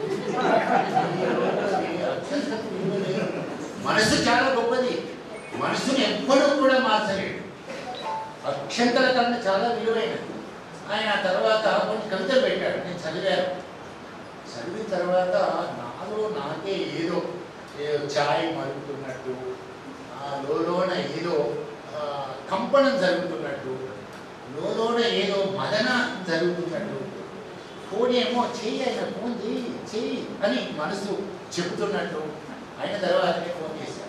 అక్షంతలు విలువలేదు. మనసు చాలా గొప్పది మనసుని ఎప్పుడూ కూడా మార్చలేడు అక్షంతల కన్నా చాలా విలువైనది ఆయన ఆ తర్వాత కొన్ని కవితలు పెట్టాడు నేను చదివాను చదివిన తర్వాత నాలో నాకే ఏదో ఏదో ఛాయ్ మరుగుతున్నట్టు ఆ లోలోన ఏదో ఆ, కంపనం జరుగుతున్నట్టు లోలోన ఏదో మదన జరుగుతున్నట్టు ఫోన్ ఏమో చెయ్యి ఆయన ఫోన్ చెయ్యి చెయ్యి అని మనసు చెబుతున్నట్టు అయిన తర్వాత నేను ఫోన్ చేశాను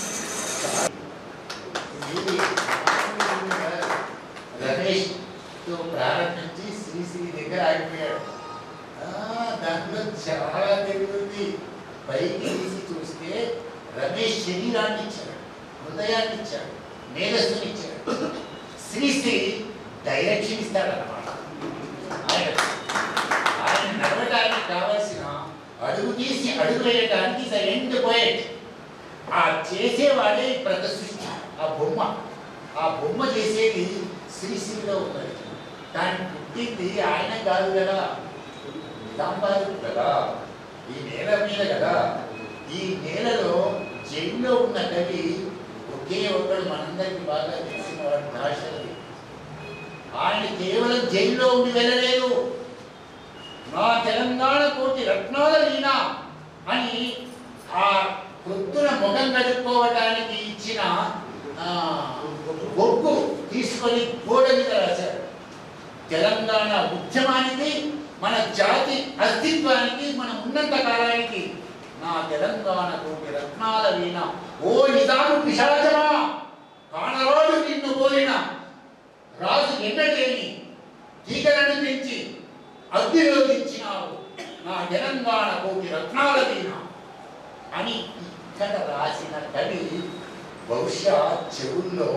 ఇది రమేష్ తో ప్రారంభించి శ్రీశ్రీ దగ్గర ఆగిపోయాడు ఆ, దాంట్లో చాలా తెలివి పైకి తీసి చూస్తే రమేష్ శరీరాన్ని ఇచ్చాడు హృదయాన్ని ఇచ్చాడు మేధస్సుని ఇచ్చాడు శ్రీశ్రీ డైరెక్షన్ ఇస్తాడు అన్నమాట ఆయన ఆయన నడవడానికి కావాల్సిన అడుగు తీసి అడుగు వేయడానికి ద ఎండ్ పోయేట్ ఆ చేసేవాడే ఈ ప్రత సృష్టి ఆ బొమ్మ ఆ బొమ్మ చేసేది శ్రీశ్రీలో ఉన్నది కానీ పుట్టింది ఆయన కాదు కదా నిజామాబాద్ కదా ఈ నేల మీద కదా ఈ నేలలో జైల్లో ఉన్న కవి ఒకే ఒక్కడు మనందరికి బాగా తెలిసిన వాడు దాశరథి ఆయన కేవలం జైల్లో ఉండి వెళ్ళలేదు నా తెలంగాణ కోటి రత్నాల వీణ అని ఆ పొద్దున ముఖం కడుక్కోవడానికి ఇచ్చిన ఆ, బొగ్గు తీసుకొని గోడ మీద రాశారు తెలంగాణ ఉద్యమానికి మన జాతి అస్తిత్వానికి మన ఉన్నంత కాలానికి నా తెలంగాణ కోటి రత్నాల వీణ ఓ నిజాము పిశాచమా కానరాడు నిన్ను పోలిన రాజు ఎన్నటేని తీగలను పెంచి అగ్నిలో దించినావు నా తెలంగాణ కోటి రత్నాల వీణ అని ఇక్కడ రాసిన కవి బహుశా చెవుల్లో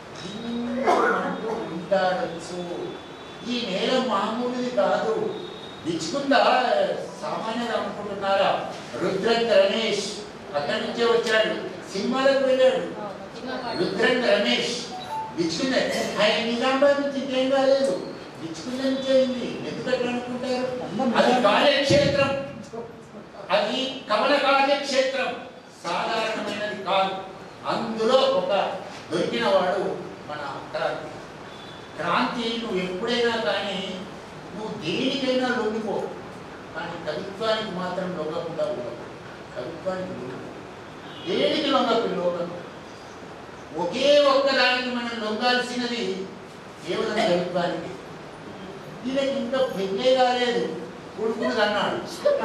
ఇంటూ ఉంటాడచ్చు ఈ నేల మామూలుది కాదు బిచ్చుకుందా సామాన్యులు అనుకుంటున్నారా రుద్రంగ రమేష్ అక్కడి నుంచే వచ్చాడు సినిమాలకు వెళ్ళాడు రుద్రంగ రమేష్ బిచ్చుకుంద ఆయన నిజామాబాద్ నుంచి ఇంకేం కాలేదు బిచ్చుకుంద నుంచి అయింది ఎందుకంటే అనుకుంటారు అది కార్యక్షేత్రం అది కమల కార్యక్షేత్రం సాధారణమైనది కాదు అందులో ఒక దొరికిన వాడు మన క్రాంతి క్రాంతి నువ్వు ఎప్పుడైనా కానీ నువ్వు దేనికైనా లొంగిపో కానీ కవిత్వానికి మాత్రం లొంగకుండా ఉండవు కవిత్వానికి లొంగకు దేనికి లొంగకు లోకం ఒకే ఒక్క దానికి మనం లొంగాల్సినది కేవలం కవిత్వానికి వీళ్ళకి ఇంకా పెళ్ళే కాలేదు కొడుకుని అన్నాడు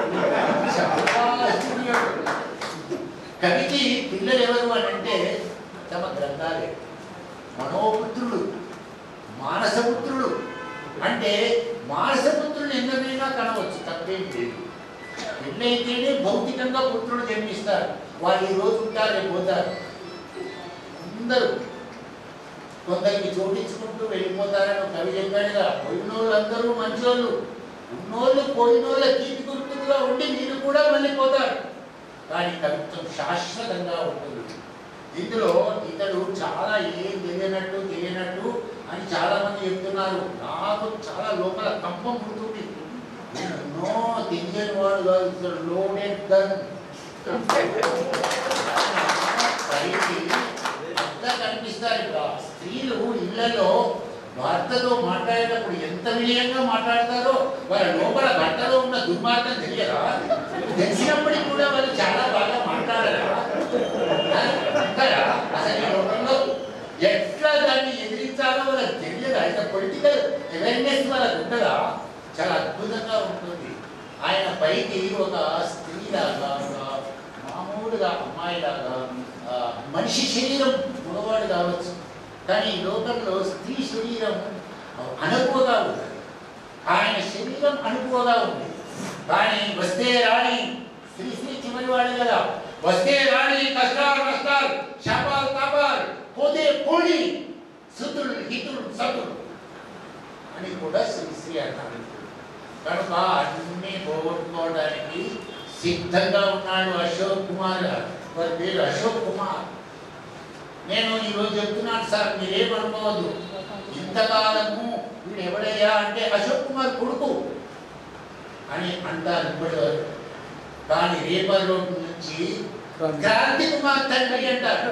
చాలా అసూయాడు. కవికి పిల్లలు ఎవరు అని అంటే తమ గ్రంథాలే మనోపుత్రుడు మానసపుత్రుడు అంటే మానసపుత్రుని ఎందరైనా కనవచ్చు తప్పేం లేదు పెళ్ళైతేనే భౌతికంగా పుత్రుడు జన్మిస్తారు వాళ్ళు ఈ రోజు ఉంటారు రేపు పోతారు అందరూ కొందరికి చోటించుకుంటూ వెళ్ళిపోతారని ఒక కవి చెప్పాడుగా పోయిన వాళ్ళందరూ మంచోళ్ళు ఉన్నోళ్ళు పోయినోళ్ళ తీపి గుర్తులుగా ఉండి మీరు కూడా మళ్ళీ పోతారు కానీ కవిత్వం శాశ్వతంగా ఉంటుంది ఇందులో ఇతడు చాలా ఏం తెలియనట్టు తెలియనట్టు అని చాలా మంది చెప్తున్నారు నాకు చాలా లోపల కంపం పుడుతుంది నేను ఎన్నో తెలియని వాడు కాదు ఇతడు లోడెడ్ గన్ పైకి అంతా కనిపిస్తారు ఇక్కడ స్త్రీలు ఇళ్లలో భర్తతో మాట్లాడేటప్పుడు ఎంత వినయంగా మాట్లాడతారో వాళ్ళ లోపల భర్తలో ఉన్న దుర్మార్గం తెలియదా తెలిసినప్పటికీ కూడా వాళ్ళు చాలా బాగా మాట్లాడరా అంటారా అసలు ఈ లోకంలో ఎట్లా దాన్ని ఎదిరించాలో వాళ్ళకి తెలియదా ఇంత పొలిటికల్ అవేర్నెస్ వాళ్ళకి ఉంటుందా చాలా అద్భుతంగా ఉంటుంది ఆయన పైకి ఒక స్త్రీలాగా ఒక మామూలుగా అమ్మాయిలాగా ఆ, మనిషి శరీరం మగవాడు కావచ్చు కానీ ఈ లోకంలో స్త్రీ శరీరం అనుకువగా ఉంటుంది ఆయన శరీరం అనుకువగా ఉంది కానీ వస్తే రాణి స్త్రీ స్త్రీ చివరి వాడు కదా వస్తే రాణి కష్టాలు కష్టాలు శాపాలు తాపాలు పోతే పోని సుతులు హితులు సతులు అని కూడా శ్రీ శ్రీ అన్నారు కనుక అన్ని పోగొట్టుకోవడానికి సిద్ధంగా ఉన్నాడు అశోక్ కుమార్ గారు వారి పేరు అశోక్ కుమార్ నేను ఈరోజు చెప్తున్నాను సార్ మీరేమనుకోవద్దు ఇంతకాలము వీడు ఎవడయ్యా అంటే అశోక్ కుమార్ కొడుకు అని అంటారు ఇప్పటి వరకు కానీ రేపటి రోజు నుంచి క్రాంతి కుమార్ తండ్రి అంటారు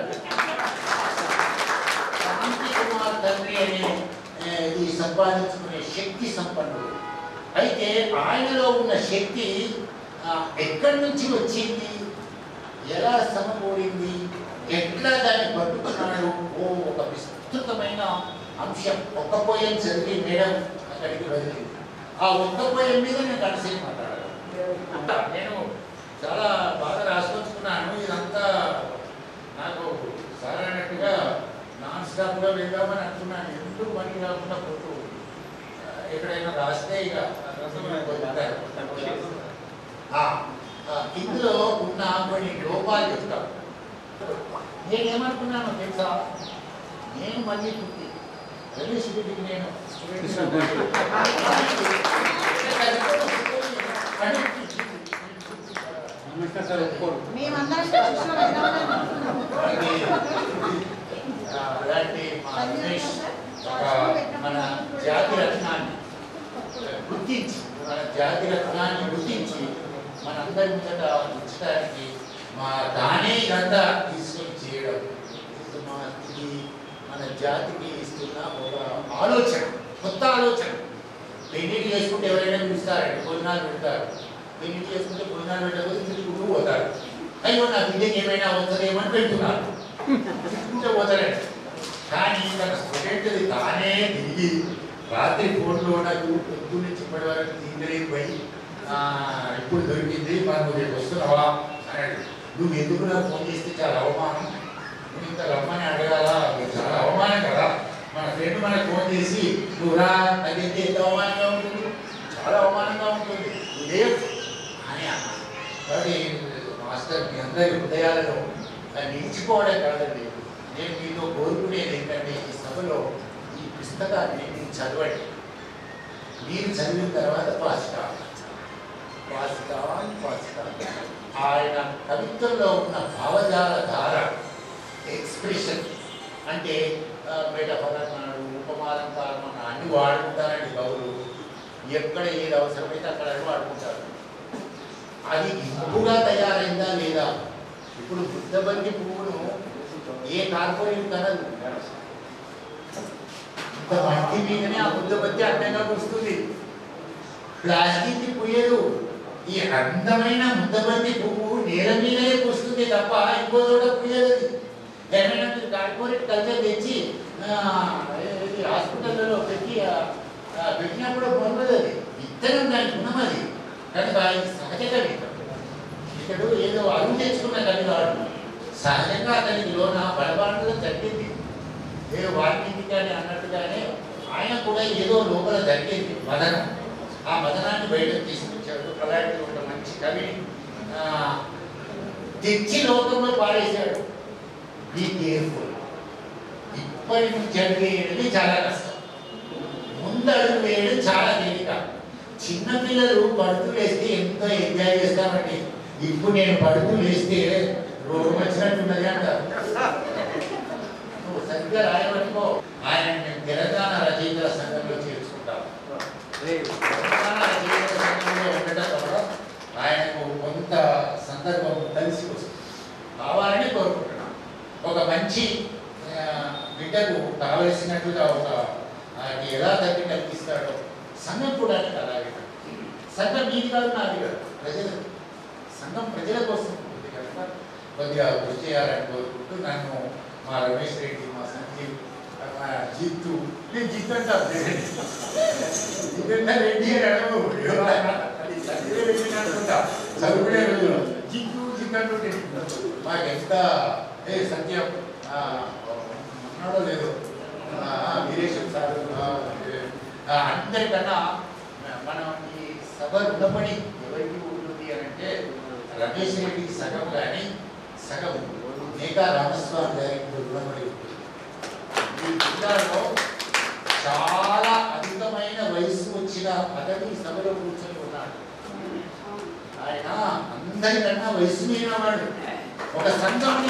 క్రాంతి కుమార్ తండ్రి అనే ఏ, ఇది సంపాదించుకునే శక్తి సంపన్నుడు అయితే ఆయనలో ఉన్న శక్తి ఆ, ఎక్కడి నుంచి వచ్చింది ఎలా సమకూడింది ఎట్లా దాన్ని పట్టుకున్నాడు ఓ ఒక విస్తృతమైన అంశం ఒక్క పోయం చదివి మేడం అక్కడికి వెళ్ళింది ఆ ఒక్క పోయం మీద నేను కనసేపు మాట్లాడాను నేను చాలా బాగా రాసుకొచ్చుకున్నాను ఇదంతా నాకు సార్ అన్నట్టుగా నాన్ స్టాప్గా వెళ్దామని అనుకున్నాను ఎందుకు పని కాకుండా పోతూ ఆ, ఎక్కడైనా రాస్తే ఇక పోతుంటారు. ఆ, ఆ, ఇందులో ఉన్న కొన్ని లోపాలు చెప్తాను నేనేమనుకున్నాను తెలుసా నేను మళ్ళీ పుట్టి రమేష్ రెడ్డికి నేను మేమందరం చూసినాం ఎలా ఆ, అలాంటి మా రమేష్ ఒక మన జాతి రత్నాన్ని గుర్తించి మన జాతి రత్నాన్ని గుర్తించి మనందరి ముందట ఉంచడానికి మా తానే ఇదంతా తీసుకొని చేయడం ఇది మా ఇది మన జాతికి ఇస్తున్న ఒక ఆలోచన కొత్త ఆలోచన పెళ్లిళ్ళు చేసుకుంటే ఎవరైనా పిలుస్తారండి భోజనాలు పెడతారు పెళ్లిళ్ళు చేసుకుంటే భోజనాలు పెట్టకపోతే తిరుగుతూ పోతారు అయ్యో నా బిడ్డకి ఏమైనా అవుతుందేమని పెడుతున్నారు తిరుగుతూ పోతారండి కానీ తన స్టూడెంట్ది తానే తిరిగి రాత్రి ఫోన్లో నాకు పొద్దు నుంచి ఇప్పటి వరకు తీయలేదు పోయి ఆ, ఇప్పుడు దొరికింది మరి నువ్వు రేపు వస్తున్నావా అన్నాడు నువ్వు ఎందుకు నాకు ఫోన్ చేస్తే చాలా అవమానం నువ్వు ఇంత రమ్మని అడగాల అది చాలా అవమానం కదా మన ఫ్రెండ్ మనకు ఫోన్ చేసి నువ్వు రా తగ్గితే ఎంత అవమానంగా ఉంటుంది చాలా అవమానంగా ఉంటుంది నువ్వు లేవు అని అన్నాడు కాబట్టి మాస్టర్ మీ అందరి హృదయాలలో అది నిలిచిపోవడం కాదండి నేను మీతో కోరుకునేది ఏంటంటే ఈ సభలో ఈ పుస్తకాన్ని మీరు చదవండి మీరు చదివిన తర్వాత పాస్ కావాలి పాస్ కావాలి పాస్ కావాలి ఆయన కవిత్వంలో ఉన్న భావజాల ధార ఎక్స్ప్రెషన్ అంటే మెటఫర్ అన్నాడు ఉపమాలంకారం అన్నాడు అన్ని వాడుకుంటారండి కవులు ఎక్కడ ఏది అవసరమైతే అక్కడ అవి వాడుకుంటారు అది ఇంపుగా తయారైందా లేదా ఇప్పుడు బుద్ధబంతి పువ్వును ఏ కార్పొరేట్ కనదు ఇంత మట్టి మీదనే ఆ బుద్ధబంతి అందంగా వస్తుంది ప్లాస్టిక్ పుయ్యదు ఈ అందమైన ముద్దబంతి పువ్వు నేల మీదనే పూస్తుంది తప్ప ఇంకో చోట పుయ్యదు అది. ఏమైనా మీరు కార్పొరేట్ కల్చర్ తెచ్చి ఆ, ఇది హాస్పిటల్లో పెట్టి ఆ, ఆ, పెట్టినప్పుడు పొందదు అది విత్తనం దాని గుణం అది కనుక ఇది సహజ కవిత్వం ఇతడు ఏదో అరువు తెచ్చుకున్న కవి కాడు సహజంగా అతనికి లోన బలబాటులో జరిగింది ఏదో వాల్మీకి కానీ అన్నట్టుగానే ఆయన కూడా ఏదో లోపల జరిగేది మదనం ఆ మదనాన్ని బయటకు తీసుకొచ్చాడు అలాంటి ఒక మంచి కవిని ఆ, తెచ్చి లోకంలో పాడేశాడు బీ కేర్ఫుల్ ఇప్పటి నుంచి అడుగు వేయడం చాలా కష్టం ముందు అడుగు వేయడం చాలా తేలిక చిన్నపిల్లలు పడుతూ లేస్తే ఎంతో ఎంజాయ్ చేస్తామండి ఇప్పుడు నేను పడుతూ లేస్తే రోగం వచ్చినట్టున్నది అంటారు నువ్వు సరిగ్గా రాయబట్టుకో ఆయన మేము తెలంగాణ రచయితల సంఘంలో చేర్చుకుంటాం తెలంగాణ రచయితల సంఘంలో ఉండటం వల్ల ఆయనకు కొంత సందర్భం కలిసి వస్తుంది కావాలని కోరుకుంటున్నాం ఒక మంచి ఆ, బిడ్డకు కావలసినట్టుగా ఒక ఆయనకి ఎలా తగ్గి కల్పిస్తాడో సంఘం కూడా అలాగే సంఘం మీది కాదు నాది కాదు ప్రజలు సంఘం ప్రజల కోసం ఉంటుంది కనుక కొద్దిగా కృషి చేయాలని కోరుకుంటూ నన్ను మా రమేష్ రెడ్డి మా సంజీవ్ మా జిత్తు నేను జిత్తు అంటాను జిత్తు రెడ్డి అని అడగవు అది సంజయ్ రెడ్డి అని అనుకుంటా చదువుకునే రోజులు జిత్తు జిత్తు అంటుంటే మాకు ఎంత ఏ సత్యం ఆ, ఉన్నాడో లేదో ఆ, వీరేశం సార్ ఆ, ఆ, అందరికన్నా మనం ఈ సభ రుణపడి ఎవరికి ఉంటుంది అని అంటే రమేష్ రెడ్డికి సగం కానీ సగం మేఘా రామస్వామి గారికి రుణపడి ఉంటుంది ఈ జిల్లాలో చాలా అధికమైన వయసు వచ్చిన పదవి సభలో కూర్చొని ఉన్నాడు ఆయన అందరికన్నా వయసు మీరిన వాడు ఒక సంఘంని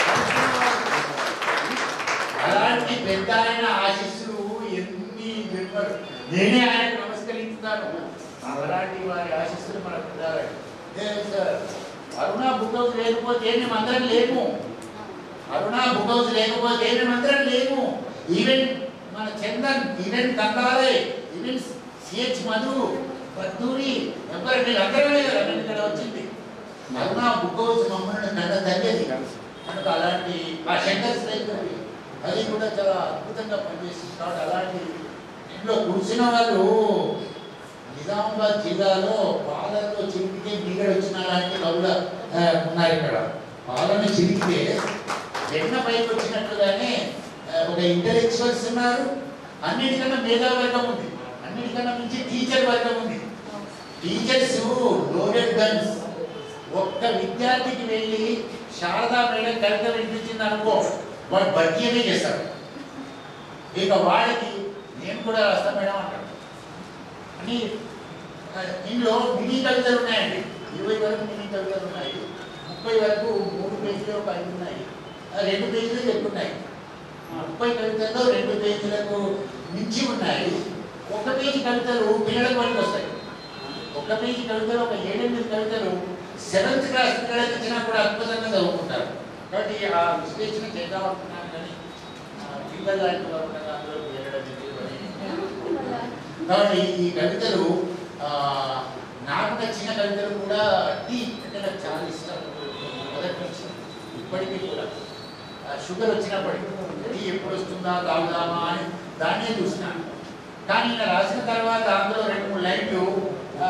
అలాంటి పెద్ద ఆయన ఆశీస్సులు ఎన్ని జన్మలు నేనే ఆయనకు నమస్కరిస్తున్నాను అలాంటి వారి ఆశీస్సులు మనకు ఉండాలి ఏ సార్ అరుణ బుక్ హౌస్ లేకపోతే మేము అందరం లేము అరుణ బుక్ హౌస్ లేకపోతే మేము అందరం లేము ఈవెన్ మన Chandan even Kandale even CH Madhu Padduri ఎవరు వీళ్ళందరమే కదా నేను ఇక్కడ వచ్చింది అరుణ బుక్ హౌస్ మమ్మల్ని కన్న తగ్గేది కనుక అలాంటి ఆ శంకర్ లైబ్రరీ అది కూడా చాలా అద్భుతంగా పనిచేస్తుంది కాబట్టి అలాంటి ఇంట్లో కూర్చున్న వాళ్ళు నిజామాబాద్ జిల్లాలో పాలనలో చిరికితే మీగడ వచ్చిన లాంటి కవుల ఆ, ఉన్నారు ఇక్కడ పాలన చిరికితే వెన్న పైకి వచ్చినట్లుగానే ఆ, ఒక ఇంటలెక్చువల్స్ ఉన్నారు అన్నిటికన్నా మేధావర్గం ఉంది అన్నిటికన్నా మించి టీచర్ వర్గం ఉంది టీచర్స్ లోడెడ్ గన్స్ ఒక్క విద్యార్థికి వెళ్ళి శారదా మేడం కవిత వినిపించింది అనుకో వాడు బడ్జెటే చేస్తాడు ఇక వాడికి నేను కూడా రాస్తా మేడం అంటాడు అని ఆ, ఇందులో మినీ కవితలు ఉన్నాయండి ఇరవై వరకు మినీ కవితలు ఉన్నాయి ముప్పై వరకు మూడు పేజీలు ఒక ఐదు ఉన్నాయి ఆ, రెండు పేజీలు ఎక్కువ ఉన్నాయి ముప్పై కవితల్లో రెండు పేజీలకు మించి ఉన్నాయి ఒక పేజీ కవితలు పిల్లలకు వరకు వస్తాయి ఒక పేజీ కవితలు ఒక ఏడెనిమిది కవితలు సెవెంత్ క్లాస్ పిల్లలకి ఇచ్చినా కూడా అద్భుతంగా చదువుకుంటారు కాబట్టి ఆ విశ్లేషణ చేద్దాం అనుకున్నాను కానీ ఆ, పిల్లలు లాంటి వారు ఉండగా అందులో వెళ్ళడం ఎందుకు అని. కాబట్టి ఈ కవితలు ఆ, నాకు నచ్చిన కవితలు కూడా టీ అంటే నాకు చాలా ఇష్టం మొదటి నుంచి ఇప్పటికీ కూడా ఆ, షుగర్ వచ్చినప్పటికీ టీ ఎప్పుడు వస్తుందా తాగుదామా అని దాన్నే చూసినాను కానీ ఈయన రాసిన తర్వాత అందులో రెండు మూడు లైన్లు ఆ,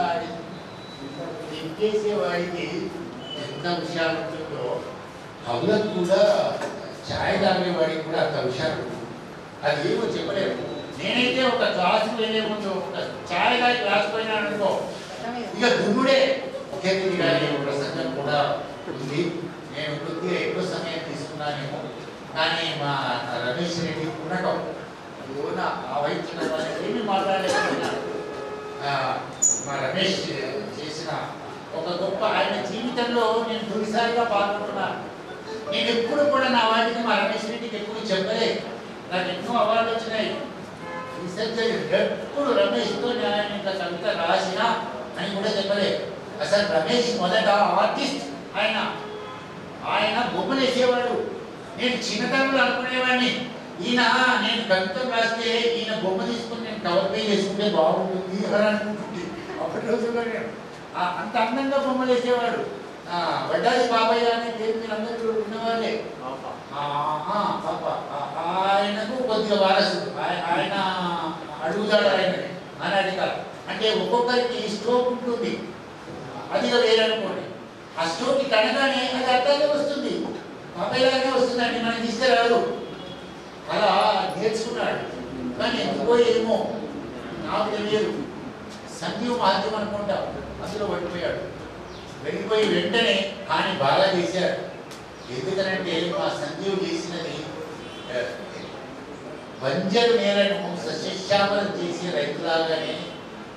ఎక్కేసే వాడికి ఎంత హుషారు ఉంటుందో కవులకు కూడా ఛాయ్ తాగే వాడికి కూడా అంత హుషారు ఉంటుంది. అది ఏమో చెప్పలేము నేనైతే ఒక క్లాసు వెళ్ళే ముందు ఒక ఛాయ్ తాగి క్లాస్ పోయినాను అనుకో ఇక దున్నుడే ఒకే గారి ప్రసంగం కూడా ఉంది నేను కొద్దిగా ఎక్కువ సమయం తీసుకున్నానేమో కానీ మా రమేష్ రెడ్డి ఉండటం యోన ఆ వైపు ఉన్న వాళ్ళు ఏమి మాట్లాడలేకపోయినా ఆ, మా రమేష్ చేసిన ఒక గొప్ప ఆయన జీవితంలో నేను తొలిసారిగా పాల్గొంటున్నాను నేను ఎప్పుడు కూడా నా వాటికి మా రమేష్ రెడ్డికి ఎప్పుడు చెప్పలే నాకు ఎన్నో అవార్డులు వచ్చినాయి రీసెర్చ్ ఎప్పుడు రమేష్తో నేను ఇంకా కవిత రాసినా అని కూడా చెప్పలే అసలు రమేష్ మొదట ఆర్టిస్ట్ ఆయన ఆయన బొమ్మలు వేసేవాడు నేను చిన్నతనంలో అనుకునేవాడిని ఈయన నేను కవితం రాస్తే ఈయన బొమ్మ తీసుకుని నేను కవర్ పేజ్ చేసుకుంటే బాగుంటుంది అని అనుకుంటుంది అప్పటి రోజుల్లో నేను ఆ, అంత అందంగా బొమ్మలు వేసేవాడు ఆ, వడ్డాది బాబాయ్ అనే పేరు మీరు అందరూ ఉన్నవాళ్ళే ఆ, ఆ, పాప ఆ, ఆయనకు కొద్దిగా వారసుడు ఆయ- ఆయన అడుగుతాడు ఆయన ఆనాటి కాలం అంటే ఒక్కొక్కరికి స్ట్రోక్ ఉంటుంది అదిగా వేరనుకోండి ఆ స్ట్రోక్ కనగానే అది అట్లాగే వస్తుంది బాబాయ్లాగే వస్తుందండి మనకి తీసుకురాదు అలా నేర్చుకున్నాడు కానీ ఎందుకో ఏమో నాకు తెలియదు సంజీవ్ మాధ్యం అనుకుంటా అందులో పడిపోయాడు వెళ్ళిపోయి వెంటనే కానీ బాగా చేశాడు ఎందుకనంటే మా సంజీవ్ చేసినది ఆ, బంజరు నేలను సస్యశ్యామలం చేసే రైతులాగానే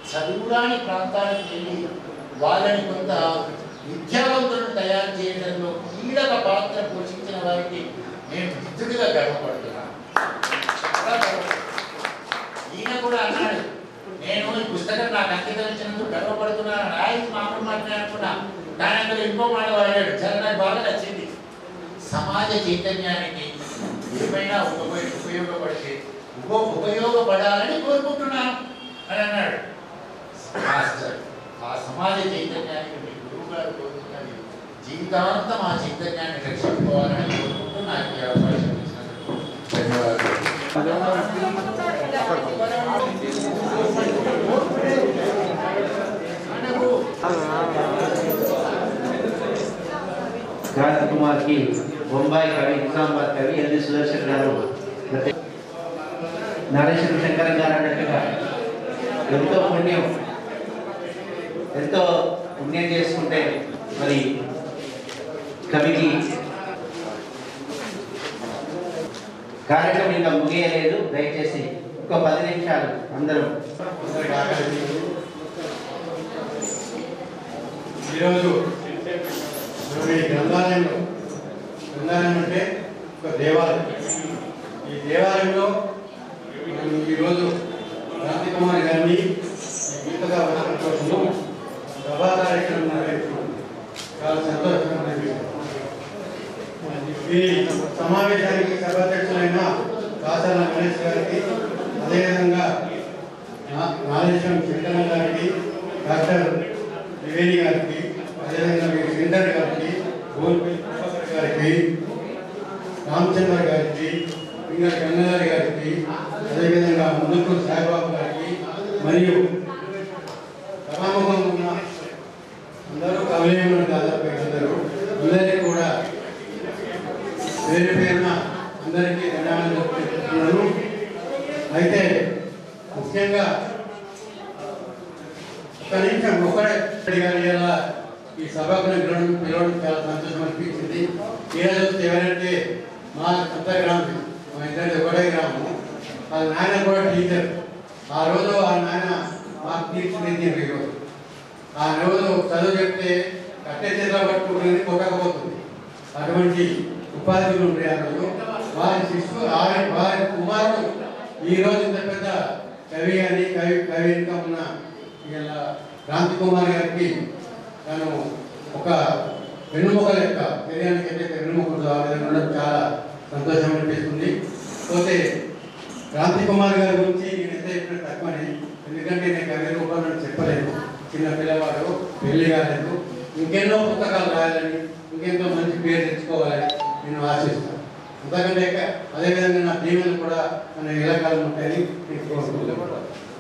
చదువురాని ప్రాంతానికి వెళ్ళి వాళ్ళని కొంత విద్యావంతులను తయారు చేయడంలో కీలక పాత్ర పోషించిన వారికి నేను మిత్రుడిగా గర్వపడుతున్నాను చాలా గర్వపడుతున్నాను. ఈయన కూడా అన్నాడు నేను ఈ పుస్తకం నాకు అంకితం ఇచ్చినందుకు గర్వపడుతున్నాను ఆయన మామూలు మాట్లాడే అనుకున్నా కానీ అందులో ఇంకో మాట వాడాడు చాలా నాకు బాగా నచ్చింది సమాజ చైతన్యానికి ఏమైనా ఉపయోగ ఉపయోగపడితే ఉప ఉపయోగపడాలని కోరుకుంటున్నాను అని అన్నాడు మాస్టర్ ఆ సమాజ చైతన్యానికి మీ గురువు గారు కోరుతున్నది జీవితాంతం ఆ చైతన్యాన్ని రక్షించుకోవాలని కోరుకుంటూ నాకు ఈ అవకాశం ఇచ్చినందుకు ధన్యవాదాలు క్రాంతి కుమార్కి బొంబాయి కవి నిజామాబాద్ కవి ఎల్లి సుదర్శన్ గారు నరేశ్వర శంకర్ గారు అన్నట్టుగా ఎంతో పుణ్యం ఎంతో పుణ్యం చేసుకుంటే మరి కవికి కార్యక్రమం ఇంకా ముగియలేదు దయచేసి ఒక పది నిమిషాలు అందరూ ఈరోజు మనం ఈ గ్రంథాలయంలో గ్రంథాలయం అంటే ఒక దేవాలయం ఈ దేవాలయంలో మనం ఈరోజు క్రాంతి కుమార్ గారిని ఈ గీతగా వచ్చిన కోసము సభా కార్యక్రమం నిర్వహిస్తున్నాం చాలా సంతోషకరమైన విషయం ఈ సమావేశానికి సభాధ్యక్షులైన కాసాల గణేష్ గారికి అదేవిధంగా నా- నాగేశ్వరం శంకరన్ గారికి డాక్టర్ త్రివేణి గారికి అదేవిధంగా మీ శ్రీధర్ గారికి గోల్పల్లి ప్రభాకర్ గారికి రామచంద్ర గారికి పింగళ గంగాధర్ గారికి అదేవిధంగా మునుకూరు సాయిబాబు గారికి మరియు సభాముఖం ఉన్న అందరూ కవలేమని దాదాపు అందరూ అందరికీ కూడా పేరు పేరున అందరికీ ధన్యవాదాలు చెప్తున్నాను అయితే ముఖ్యంగా ఒక నిమిషం ఒకడే గారు ఇలా ఈ సభకు పిలవడం పిలవడం చాలా సంతోషం అనిపించింది ఈరోజు చూస్తే ఎవరంటే మా సొంత గ్రామం మా ఇద్దరిది ఒకటే గ్రామం వాళ్ళ నాయన కూడా టీచర్ ఆ రోజు ఆ నాయన మాకు తీర్చిదిద్ది ఈరోజు ఆ రోజు చదువు చెప్తే కట్టె చేతిలో పట్టుకుని కొట్టకపోతుంది అటువంటి ఉపాధ్యులు ఉండే ఆ రోజు వారి శిశువు వారి వారి కుమారుడు ఈ రోజు ఇంత పెద్ద కవి అని కవి కవి ఇంకా ఉన్న ఇలా క్రాంతి కుమార్ గారికి తను ఒక వెన్నుముక లెక్క శరీరానికి అయితే వెన్నుముక ఆ విధంగా ఉండడం చాలా సంతోషం అనిపిస్తుంది పోతే క్రాంతి కుమార్ గారి గురించి నేను ఎంత చెప్పిన తక్కువని ఎందుకంటే నేను కవి రూపంలో చెప్పలేను చిన్న పిల్లవాడు పెళ్లి కాలేదు ఇంకెన్నో పుస్తకాలు రాయాలని ఇంకెంతో మంచి పేరు తెచ్చుకోవాలని నేను ఆశిస్తాను అంతకంటే క- అదేవిధంగా నా దీవెనలు కూడా మన ఇలాకాలం ఉంటాయని నేను కోరుకుంటున్నాను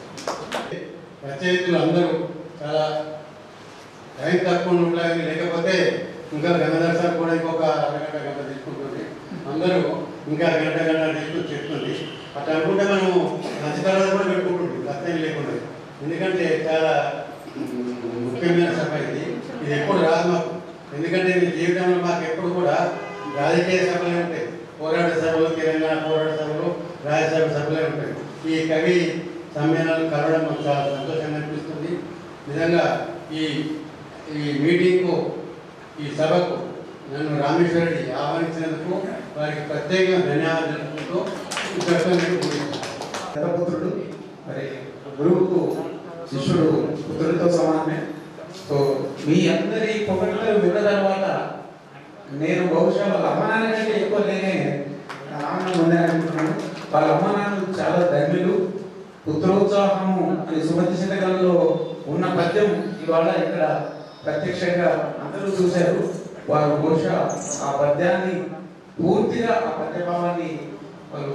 రచయితలు అందరూ చాలా టైం తక్కువ ఉండాలని లేకపోతే ఇంకా గంగాధర్ సార్ కూడా ఇంకొక అరగంట గంట తీసుకుంటుంది అందరూ ఇంకా గంట గంట తీసుకుని చెప్తుంది అట్లా అనుకుంటే మనం నచ్చతరాలు కూడా పెట్టుకుంటుంది అర్థం లేకుండా ఎందుకంటే చాలా మ్, ముఖ్యమైన సభ ఇది ఇది ఎప్పుడు రాదు మాకు ఎందుకంటే మీ జీవితంలో మాకు ఎప్పుడు కూడా రాజకీయ సభలే ఉంటాయి పోరాట సభలు తెలంగాణ పోరాట సభలు రాజ్యసభ సభలే ఉంటాయి ఈ కవి సమ్మేళనాలు కలవడం మాకు చాలా సంతోషంగా అనిపిస్తుంది నిజంగా ఈ ఈ మీటింగ్కు ఈ సభకు నన్ను రామేశ్వరుడి ఆహ్వానించినందుకు వారికి ప్రత్యేకంగా ధన్యవాదాలు తెలుపుకుంటూ ఈ ప్రసంగాన్ని ముగిస్తున్నాను. దత్తపుత్రుడు మరి గురువుకు శిష్యుడు పుత్రుడితో సమానమే సో మీ అందరి పొగడ్తలు విన్న తర్వాత నేను బహుశా వాళ్ళ అమ్మ నాన్న కంటే ఎక్కువ నేనే ఆనందం ఉందని అనుకుంటున్నాను వాళ్ళ అమ్మ నాన్నలు చాలా ధన్యులు పుత్రోత్సాహము అని సుమతి శతకంలో ఉన్న పద్యం ఇవాళ ఇక్కడ ప్రత్యక్షంగా అందరూ చూశారు వారు బహుశా ఆ పద్యాన్ని పూర్తిగా ఆ పద్యభావాన్ని వాళ్ళు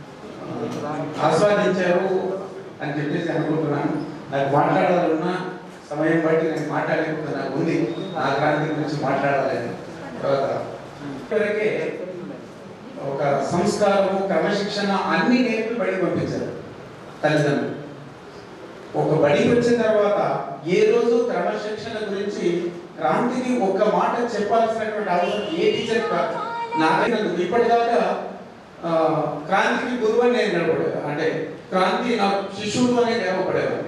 ఆస్వాదించారు అని చెప్పేసి అనుకుంటున్నాను నాకు మాట్లాడాలన్నా సమయం బట్టి నేను మాట్లాడలేకపోతే నాకు ఉంది నా క్రాంతి గురించి మాట్లాడాలని తర్వాత ఇప్పటికే ఒక సంస్కారము క్రమశిక్షణ అన్ని నేర్పి బడికి పంపించారు తల్లిదండ్రులు ఒక బడికి వచ్చిన తర్వాత ఏ రోజు క్రమశిక్షణ గురించి క్రాంతికి ఒక్క మాట చెప్పాల్సినటువంటి అవసరం ఏ టీచర్ కాదు నాకైనా ఇప్పటిదాకా ఆ, క్రాంతికి గురువు అని నేను నిలబడేది అంటే క్రాంతి నా శిష్యుడు అని నిలబడేవాడు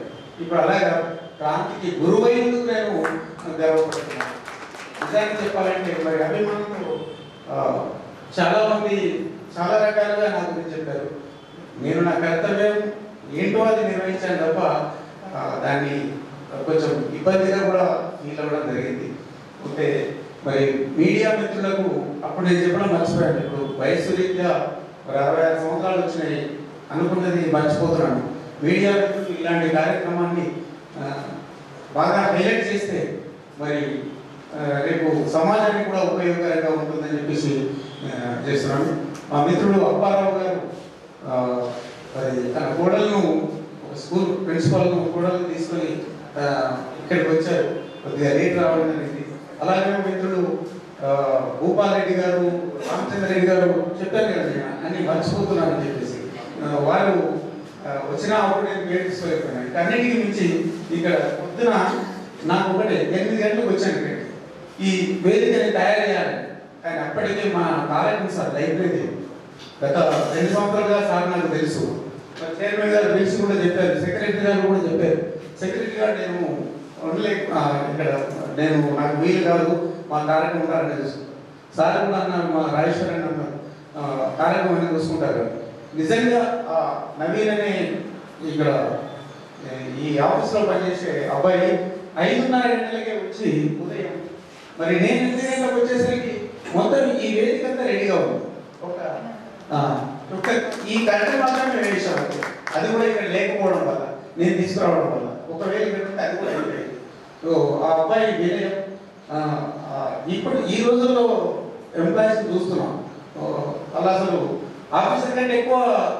ఇప్పుడు అలాగా క్రాంతికి గురువైనందుకు నేను గర్వపడుతున్నాను నిజానికి చెప్పాలంటే మరి అభిమానులు ఆ, చాలా మంది చాలా రకాలుగా నా గురించి చెప్పారు నేను నా కర్తవ్యం ఏంటో అది నిర్వహించాను తప్ప ఆ, దాన్ని కొంచెం ఇబ్బందిగా కూడా ఫీల్ అవ్వడం జరిగింది అంటే మరి మీడియా మిత్రులకు అప్పుడు నేను చెప్పడం మర్చిపోయాను ఇప్పుడు వయసు రీత్యా మరి అరవై ఆరు సంవత్సరాలు వచ్చినాయి అనుకున్నది మర్చిపోతున్నాను మీడియా మిత్రులు ఇలాంటి కార్యక్రమాన్ని ఆ, బాగా హైలైట్ చేస్తే మరి ఆ, రేపు సమాజానికి కూడా ఉపయోగకరంగా ఉంటుందని చెప్పేసి ఆ, చేస్తున్నాను మా మిత్రుడు అప్పారావు గారు ఆ, మరి తన కోడలను ఒక స్కూల్ ప్రిన్సిపాల్ను కోడలను తీసుకొని ఆ, ఇక్కడికి వచ్చారు కొద్దిగా లేట్ రావడం జరిగింది అలాగే మా మిత్రుడు ఆ, భూపాల్ రెడ్డి గారు రామచంద్ర రెడ్డి గారు చెప్పారు కదా నేను అన్ని మర్చిపోతున్నానని చెప్పేసి ఆ, వారు ఆ, వచ్చిన అప్పుడు నేను పేరు తీసుకోలేకపోయినా ఇంకా అన్నిటికీ మించి ఇక్కడ పొద్దున నాకు ఒకటే ఎనిమిది గంటలకు వచ్చాను ఇక్కడ ఈ వేదికని తయారు చేయాలి కానీ అప్పటికే మా తారకం సార్ లైబ్రరీ గత రెండు సంవత్సరాలుగా సార్ నాకు తెలుసు మరి చైర్మన్ గారు పిలిచి కూడా చెప్పారు సెక్రటరీ గారు కూడా చెప్పారు సెక్రటరీ గారు నేను ఉండలే ఆ, ఇక్కడ నేను నాకు వీలు కాదు మా తారకం ఉంటారని తెలుసు సార్ కూడా అన్నారు మా రాజేశ్వర్ అని అన్నారు ఆ, తారకం అని చూసుకుంటారు నిజంగా ఆ నవీన్ అనే ఇక్కడ ఏ, ఈ ఆఫీస్లో పనిచేసే అబ్బాయి ఐదున్నర గంటలకే వచ్చి ఉదయం మరి నేను ఎనిమిది గంటలకు వచ్చేసరికి మొత్తం ఈ వేదిక అంతా రెడీగా ఉంది ఒక ఆ, ఒక ఈ గంట మాత్రమే వేసాం అంతే. అది కూడా ఇక్కడ లేకపోవడం వల్ల నేను తీసుకురావడం వల్ల ఒకవేళ ఇక్కడ ఉంటే అది కూడా అయిపోయింది సో ఆ అబ్బాయి వినయం ఆ, ఆ, ఇప్పుడు ఈ రోజుల్లో ఎంప్లాయీస్ చూస్తున్నాం ఓ, అలా అసలు ఆఫీసర్ కంటే ఎక్కువ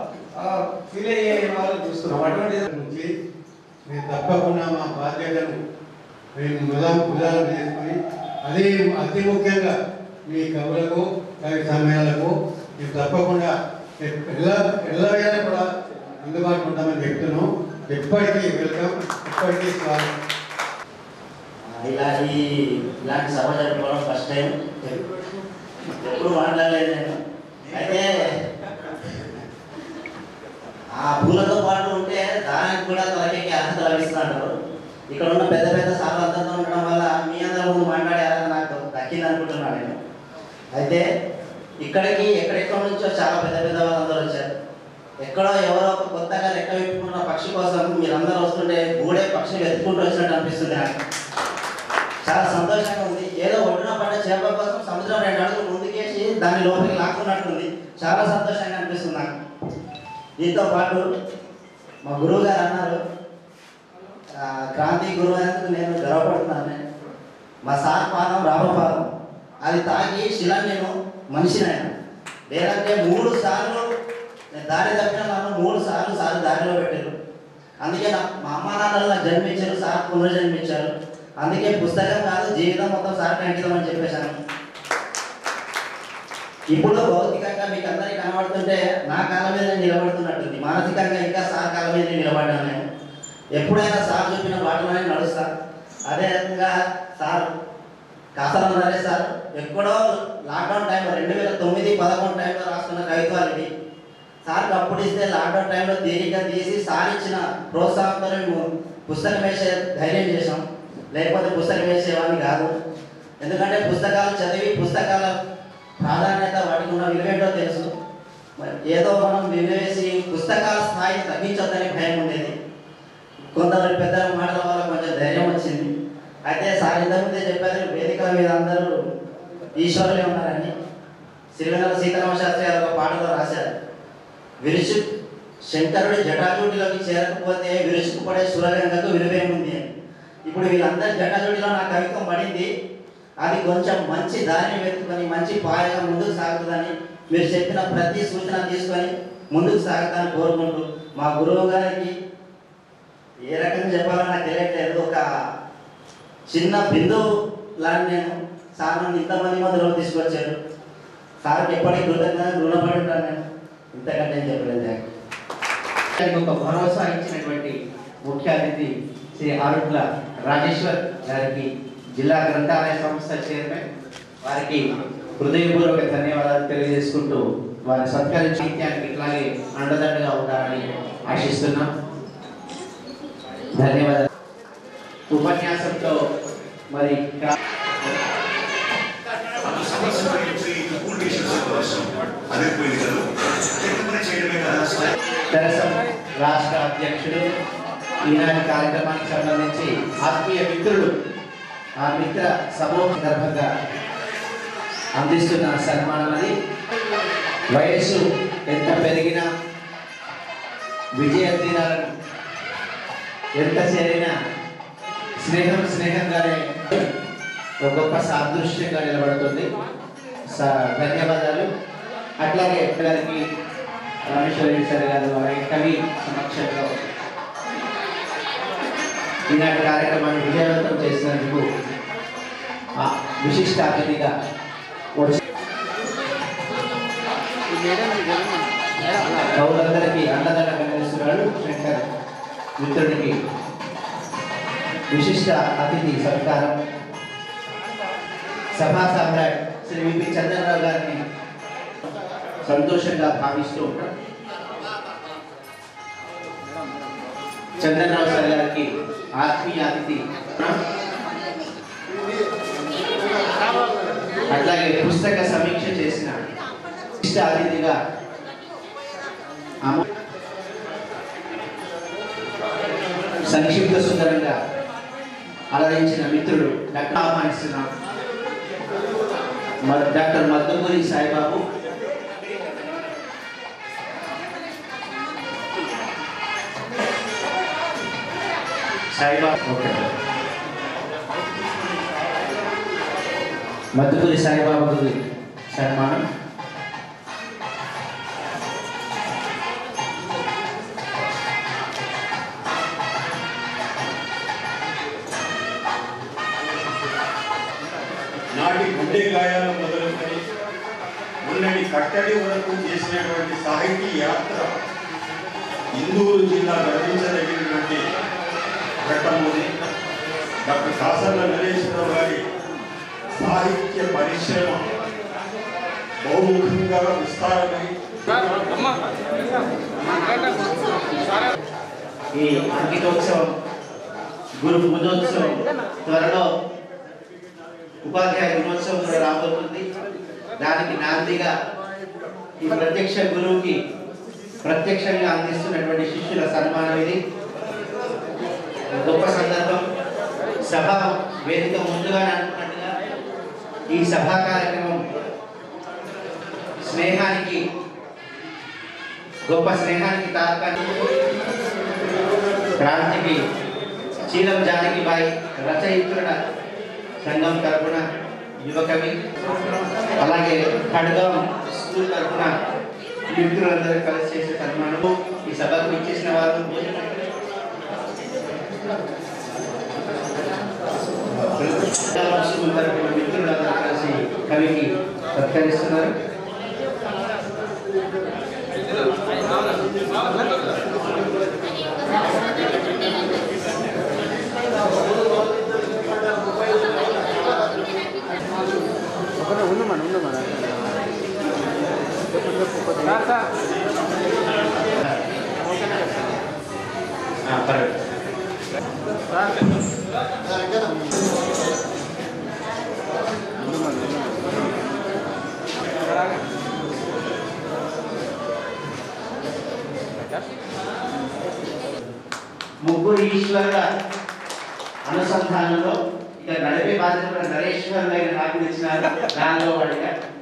ఫీల్ అయ్యే వాళ్ళని చూస్తున్నాం అటువంటి నుంచి మేము తప్పకుండా మా బాధ్యతను మేము ముదాం ముదాలు చేసుకొని అదే అతి ముఖ్యంగా మీ కవులకు కవి సమయాలకు మేము తప్పకుండా ఎలా ఎల్లవేళ కూడా అందుబాటులో ఉంటామని చెప్తున్నాం ఎప్పటికీ వెల్కమ్ ఎప్పటికీ స్వాగతం ఇలా ఈ ఇలాంటి సభ జరుపుకోవడం ఫస్ట్ టైం ఎప్పుడు మాట్లాడలేదు నేను అయితే ఆ పూలతో పాటు ఉంటే దానికి కూడా త్వరకి అర్హత లభిస్తున్నారు ఇక్కడ ఉన్న పెద్ద పెద్ద సార్లు అందరితో ఉండడం వల్ల మీ అందరి ముందు మాట్లాడే అర్హత నాకు దక్కింది అనుకుంటున్నాను నేను అయితే ఇక్కడికి ఎక్కడెక్కడి నుంచో చాలా పెద్ద పెద్ద వాళ్ళందరూ వచ్చారు ఎక్కడో ఎవరో ఒక కొత్తగా లెక్క విప్పుకున్న పక్షి కోసం మీరందరూ వస్తుంటే గూడే పక్షిని వెతుక్కుంటూ వచ్చినట్టు అనిపిస్తుంది నాకు చాలా సంతోషంగా ఉంది ఏదో ఒడ్డున పడ్డ చేప కోసం సముద్రం రెండు అడుగులు ముందుకేసి దాన్ని లోపలికి లాక్కున్నట్టుంది చాలా సంతోషంగా అనిపిస్తుంది నాకు దీంతో పాటు మా గురువు గారు అన్నారు ఆ, క్రాంతి గురువు అయినందుకు నేను గర్వపడుతున్నాను మా సార్ పాదం రామపాదం అది తాకి శిల నేను మనిషినైనా లేదంటే మూడు సార్లు నేను దారి తప్పిన నన్ను మూడు సార్లు సార్ దారిలో పెట్టారు అందుకే నా మా అమ్మ నాన్నలు నాకు జన్మించారు సార్ పునర్జన్మించారు అందుకే పుస్తకం కాదు జీవితం మొత్తం సార్కి అంకితం అని చెప్పేశాను ఇప్పుడు భౌతికంగా మీకు అందరికీ కనబడుతుంటే నా కాళ్ళ మీద నేను నిలబడుతున్నట్టుంది మానసికంగా ఇంకా సార్ కాళ్ళ మీద నేను నిలబడ్డాను నేను ఎప్పుడైనా సార్ చెప్పిన బాటలోనే నడుస్తా అదే రకంగా సార్ కాసరం నరేష్ సార్ ఎక్కడో లాక్డౌన్ టైంలో రెండు వేల తొమ్మిది పదకొండు టైంలో రాసుకున్న కవిత్వాలు ఇవి సార్కి అప్పుడు ఇస్తే లాక్డౌన్ టైంలో తీరిక తీసి సార్ ఇచ్చిన ప్రోత్సాహంతో మేము పుస్తకం వేసే ధైర్యం చేసాం లేకపోతే పుస్తకం వేసేవాడిని కాదు ఎందుకంటే పుస్తకాలు చదివి పుస్తకాల ప్రాధాన్యత వాటికి ఉన్న విలువేంటో తెలుసు మరి ఏదో మనం విలువేసి పుస్తకాల స్థాయిని తగ్గించొద్దని భయం ఉండేది కొంతమంది పెద్దల మాటల వల్ల కొంచెం ధైర్యం వచ్చింది అయితే సార్ ఇంతకుముందే చెప్పారు వేదికల మీద అందరూ ఈశ్వరులే ఉన్నారని సిరివెన్నెల సీతారామ శాస్త్రి గారు ఒక పాటలో రాశారు విరుచు శంకరుడి జటాజూటిలోకి చేరకపోతే విరుచుకుపడే సురగంగకు విలువేముంది అని ఇప్పుడు వీళ్ళందరి జటాజూటిలో నా కవిత్వం పడింది అది కొంచెం మంచి దారిని వెతుకొని మంచి పాయగా ముందుకు సాగుతుందని మీరు చెప్పిన ప్రతి సూచన తీసుకొని ముందుకు సాగుతానని కోరుకుంటూ మా గురువు గారికి ఏ రకంగా చెప్పాలో నాకు తెలియట్లేదు ఒక చిన్న బిందువు లాంటి నేను సార్ నన్ను ఇంతమంది మధ్యలో తీసుకొచ్చారు సార్కి ఎప్పటికీ కృతజ్ఞత రుణపడి ఉంటాను నేను ఇంతకంటే ఏం చెప్పలేదు థాంక్స్. దానికి ఒక భరోసా ఇచ్చినటువంటి ముఖ్య అతిథి శ్రీ ఆరుట్ల రాజేశ్వర్ గారికి జిల్లా గ్రంథాలయ సంస్థ చైర్మన్ వారికి హృదయపూర్వక ధన్యవాదాలు తెలియజేసుకుంటూ వారి సత్కరించి నిత్యానికి ఇట్లాగే అండదండగా ఉండాలని ఆశిస్తున్నాం ధన్యవాదాలు ఉపన్యాసంతో మరి క్రా- తెరసం రాష్ట్ర అధ్యక్షుడు ఈనాటి కార్యక్రమానికి సంబంధించి ఆత్మీయ మిత్రుడు ఆ మిత్ర సమూహ సందర్భంగా అందిస్తున్న సన్మానం అది వయస్సు ఎంత పెరిగినా విజయ తీరాలను ఎంత చేరినా స్నేహం స్నేహంగానే ఒక గొప్ప సాదృశ్యంగా నిలబడుతుంది స- ధన్యవాదాలు అట్లాగే గారికి రామేశ్వరరెడ్డి సార్ గారు వారి కవి సమక్షంలో ఈనాటి కార్యక్రమాన్ని విజయవంతం చేసినందుకు ఆ విశిష్ట అతిథిగా వచ్చి కౌలందరికీ అండదండగా నిలుస్తున్నాడు శంకర్ మిత్రుడికి విశిష్ట అతిథి సత్కారం సభా సామ్రాట్ శ్రీ విపి చంద్రరావు గారిని సంతోషంగా భావిస్తూ ఉంటాం చంద్రరావు సార్ గారికి ఆత్మీయ అతిథి అట్లాగే పుస్తక సమీక్ష చేసిన విశిష్ట అతిథిగా అమ- సంక్షిప్త సుందరంగా అలరించిన మిత్రుడు డాక్టర్ ఆహ్వానిస్తున్నాం మ- డాక్టర్ మద్దమూరి సాయిబాబు సాయిబాబు ఓకే మద్దమూరి సాయిబాబు సన్మానం నాటి గుండె గాయాలు మొదలుకొని మొన్నటి కట్టడి వరకు చేసినటువంటి సాహితీ యాత్ర ఇందూరు జిల్లా గర్వించదగినటువంటి ఘట్టముది డాక్టర్ కాసర్ల నరేశ్వరరావు గారి సాహిత్య పరిశ్రమ బహుముఖంగా విస్తారమై ఈ అంకితోత్సవం గురు పూజోత్సవం త్వరలో ఉపాధ్యాయ దినోత్సవం కూడా రాబోతుంది దానికి నాందిగా ఈ ప్రత్యక్ష గురువుకి ప్రత్యక్షంగా అందిస్తున్నటువంటి శిష్యుల సన్మానం ఇది గొప్ప సందర్భం సభ వేదిక ముందుగానే అనుకున్నట్టుగా ఈ సభా కార్యక్రమం స్నేహానికి గొప్ప స్నేహానికి తార్కాన్ని క్రాంతికి చీలం జానకిబాయి రచయిత్రుల సంఘం తరపున యువకవి అలాగే ఖడ్గం స్కూల్ తరపున మిత్రులందరూ కలిసి చేసే సన్మానం ఈ సభకు ఇచ్చేసిన వారు భోజనం ఖడ్గం స్కూల్ తరపున మిత్రులందరూ కలిసి కవికి సత్కరిస్తున్నారు ఉండు మన ఉండు మన ఆ, పర్వాలేదు. ముగ్గురు ఈశ్వరుల అనుసంధానంలో ఇక నడిపే బాధ్యత కూడా నరేశ్వరులైన నాకు ఇచ్చినారు దానిలో వాడిగా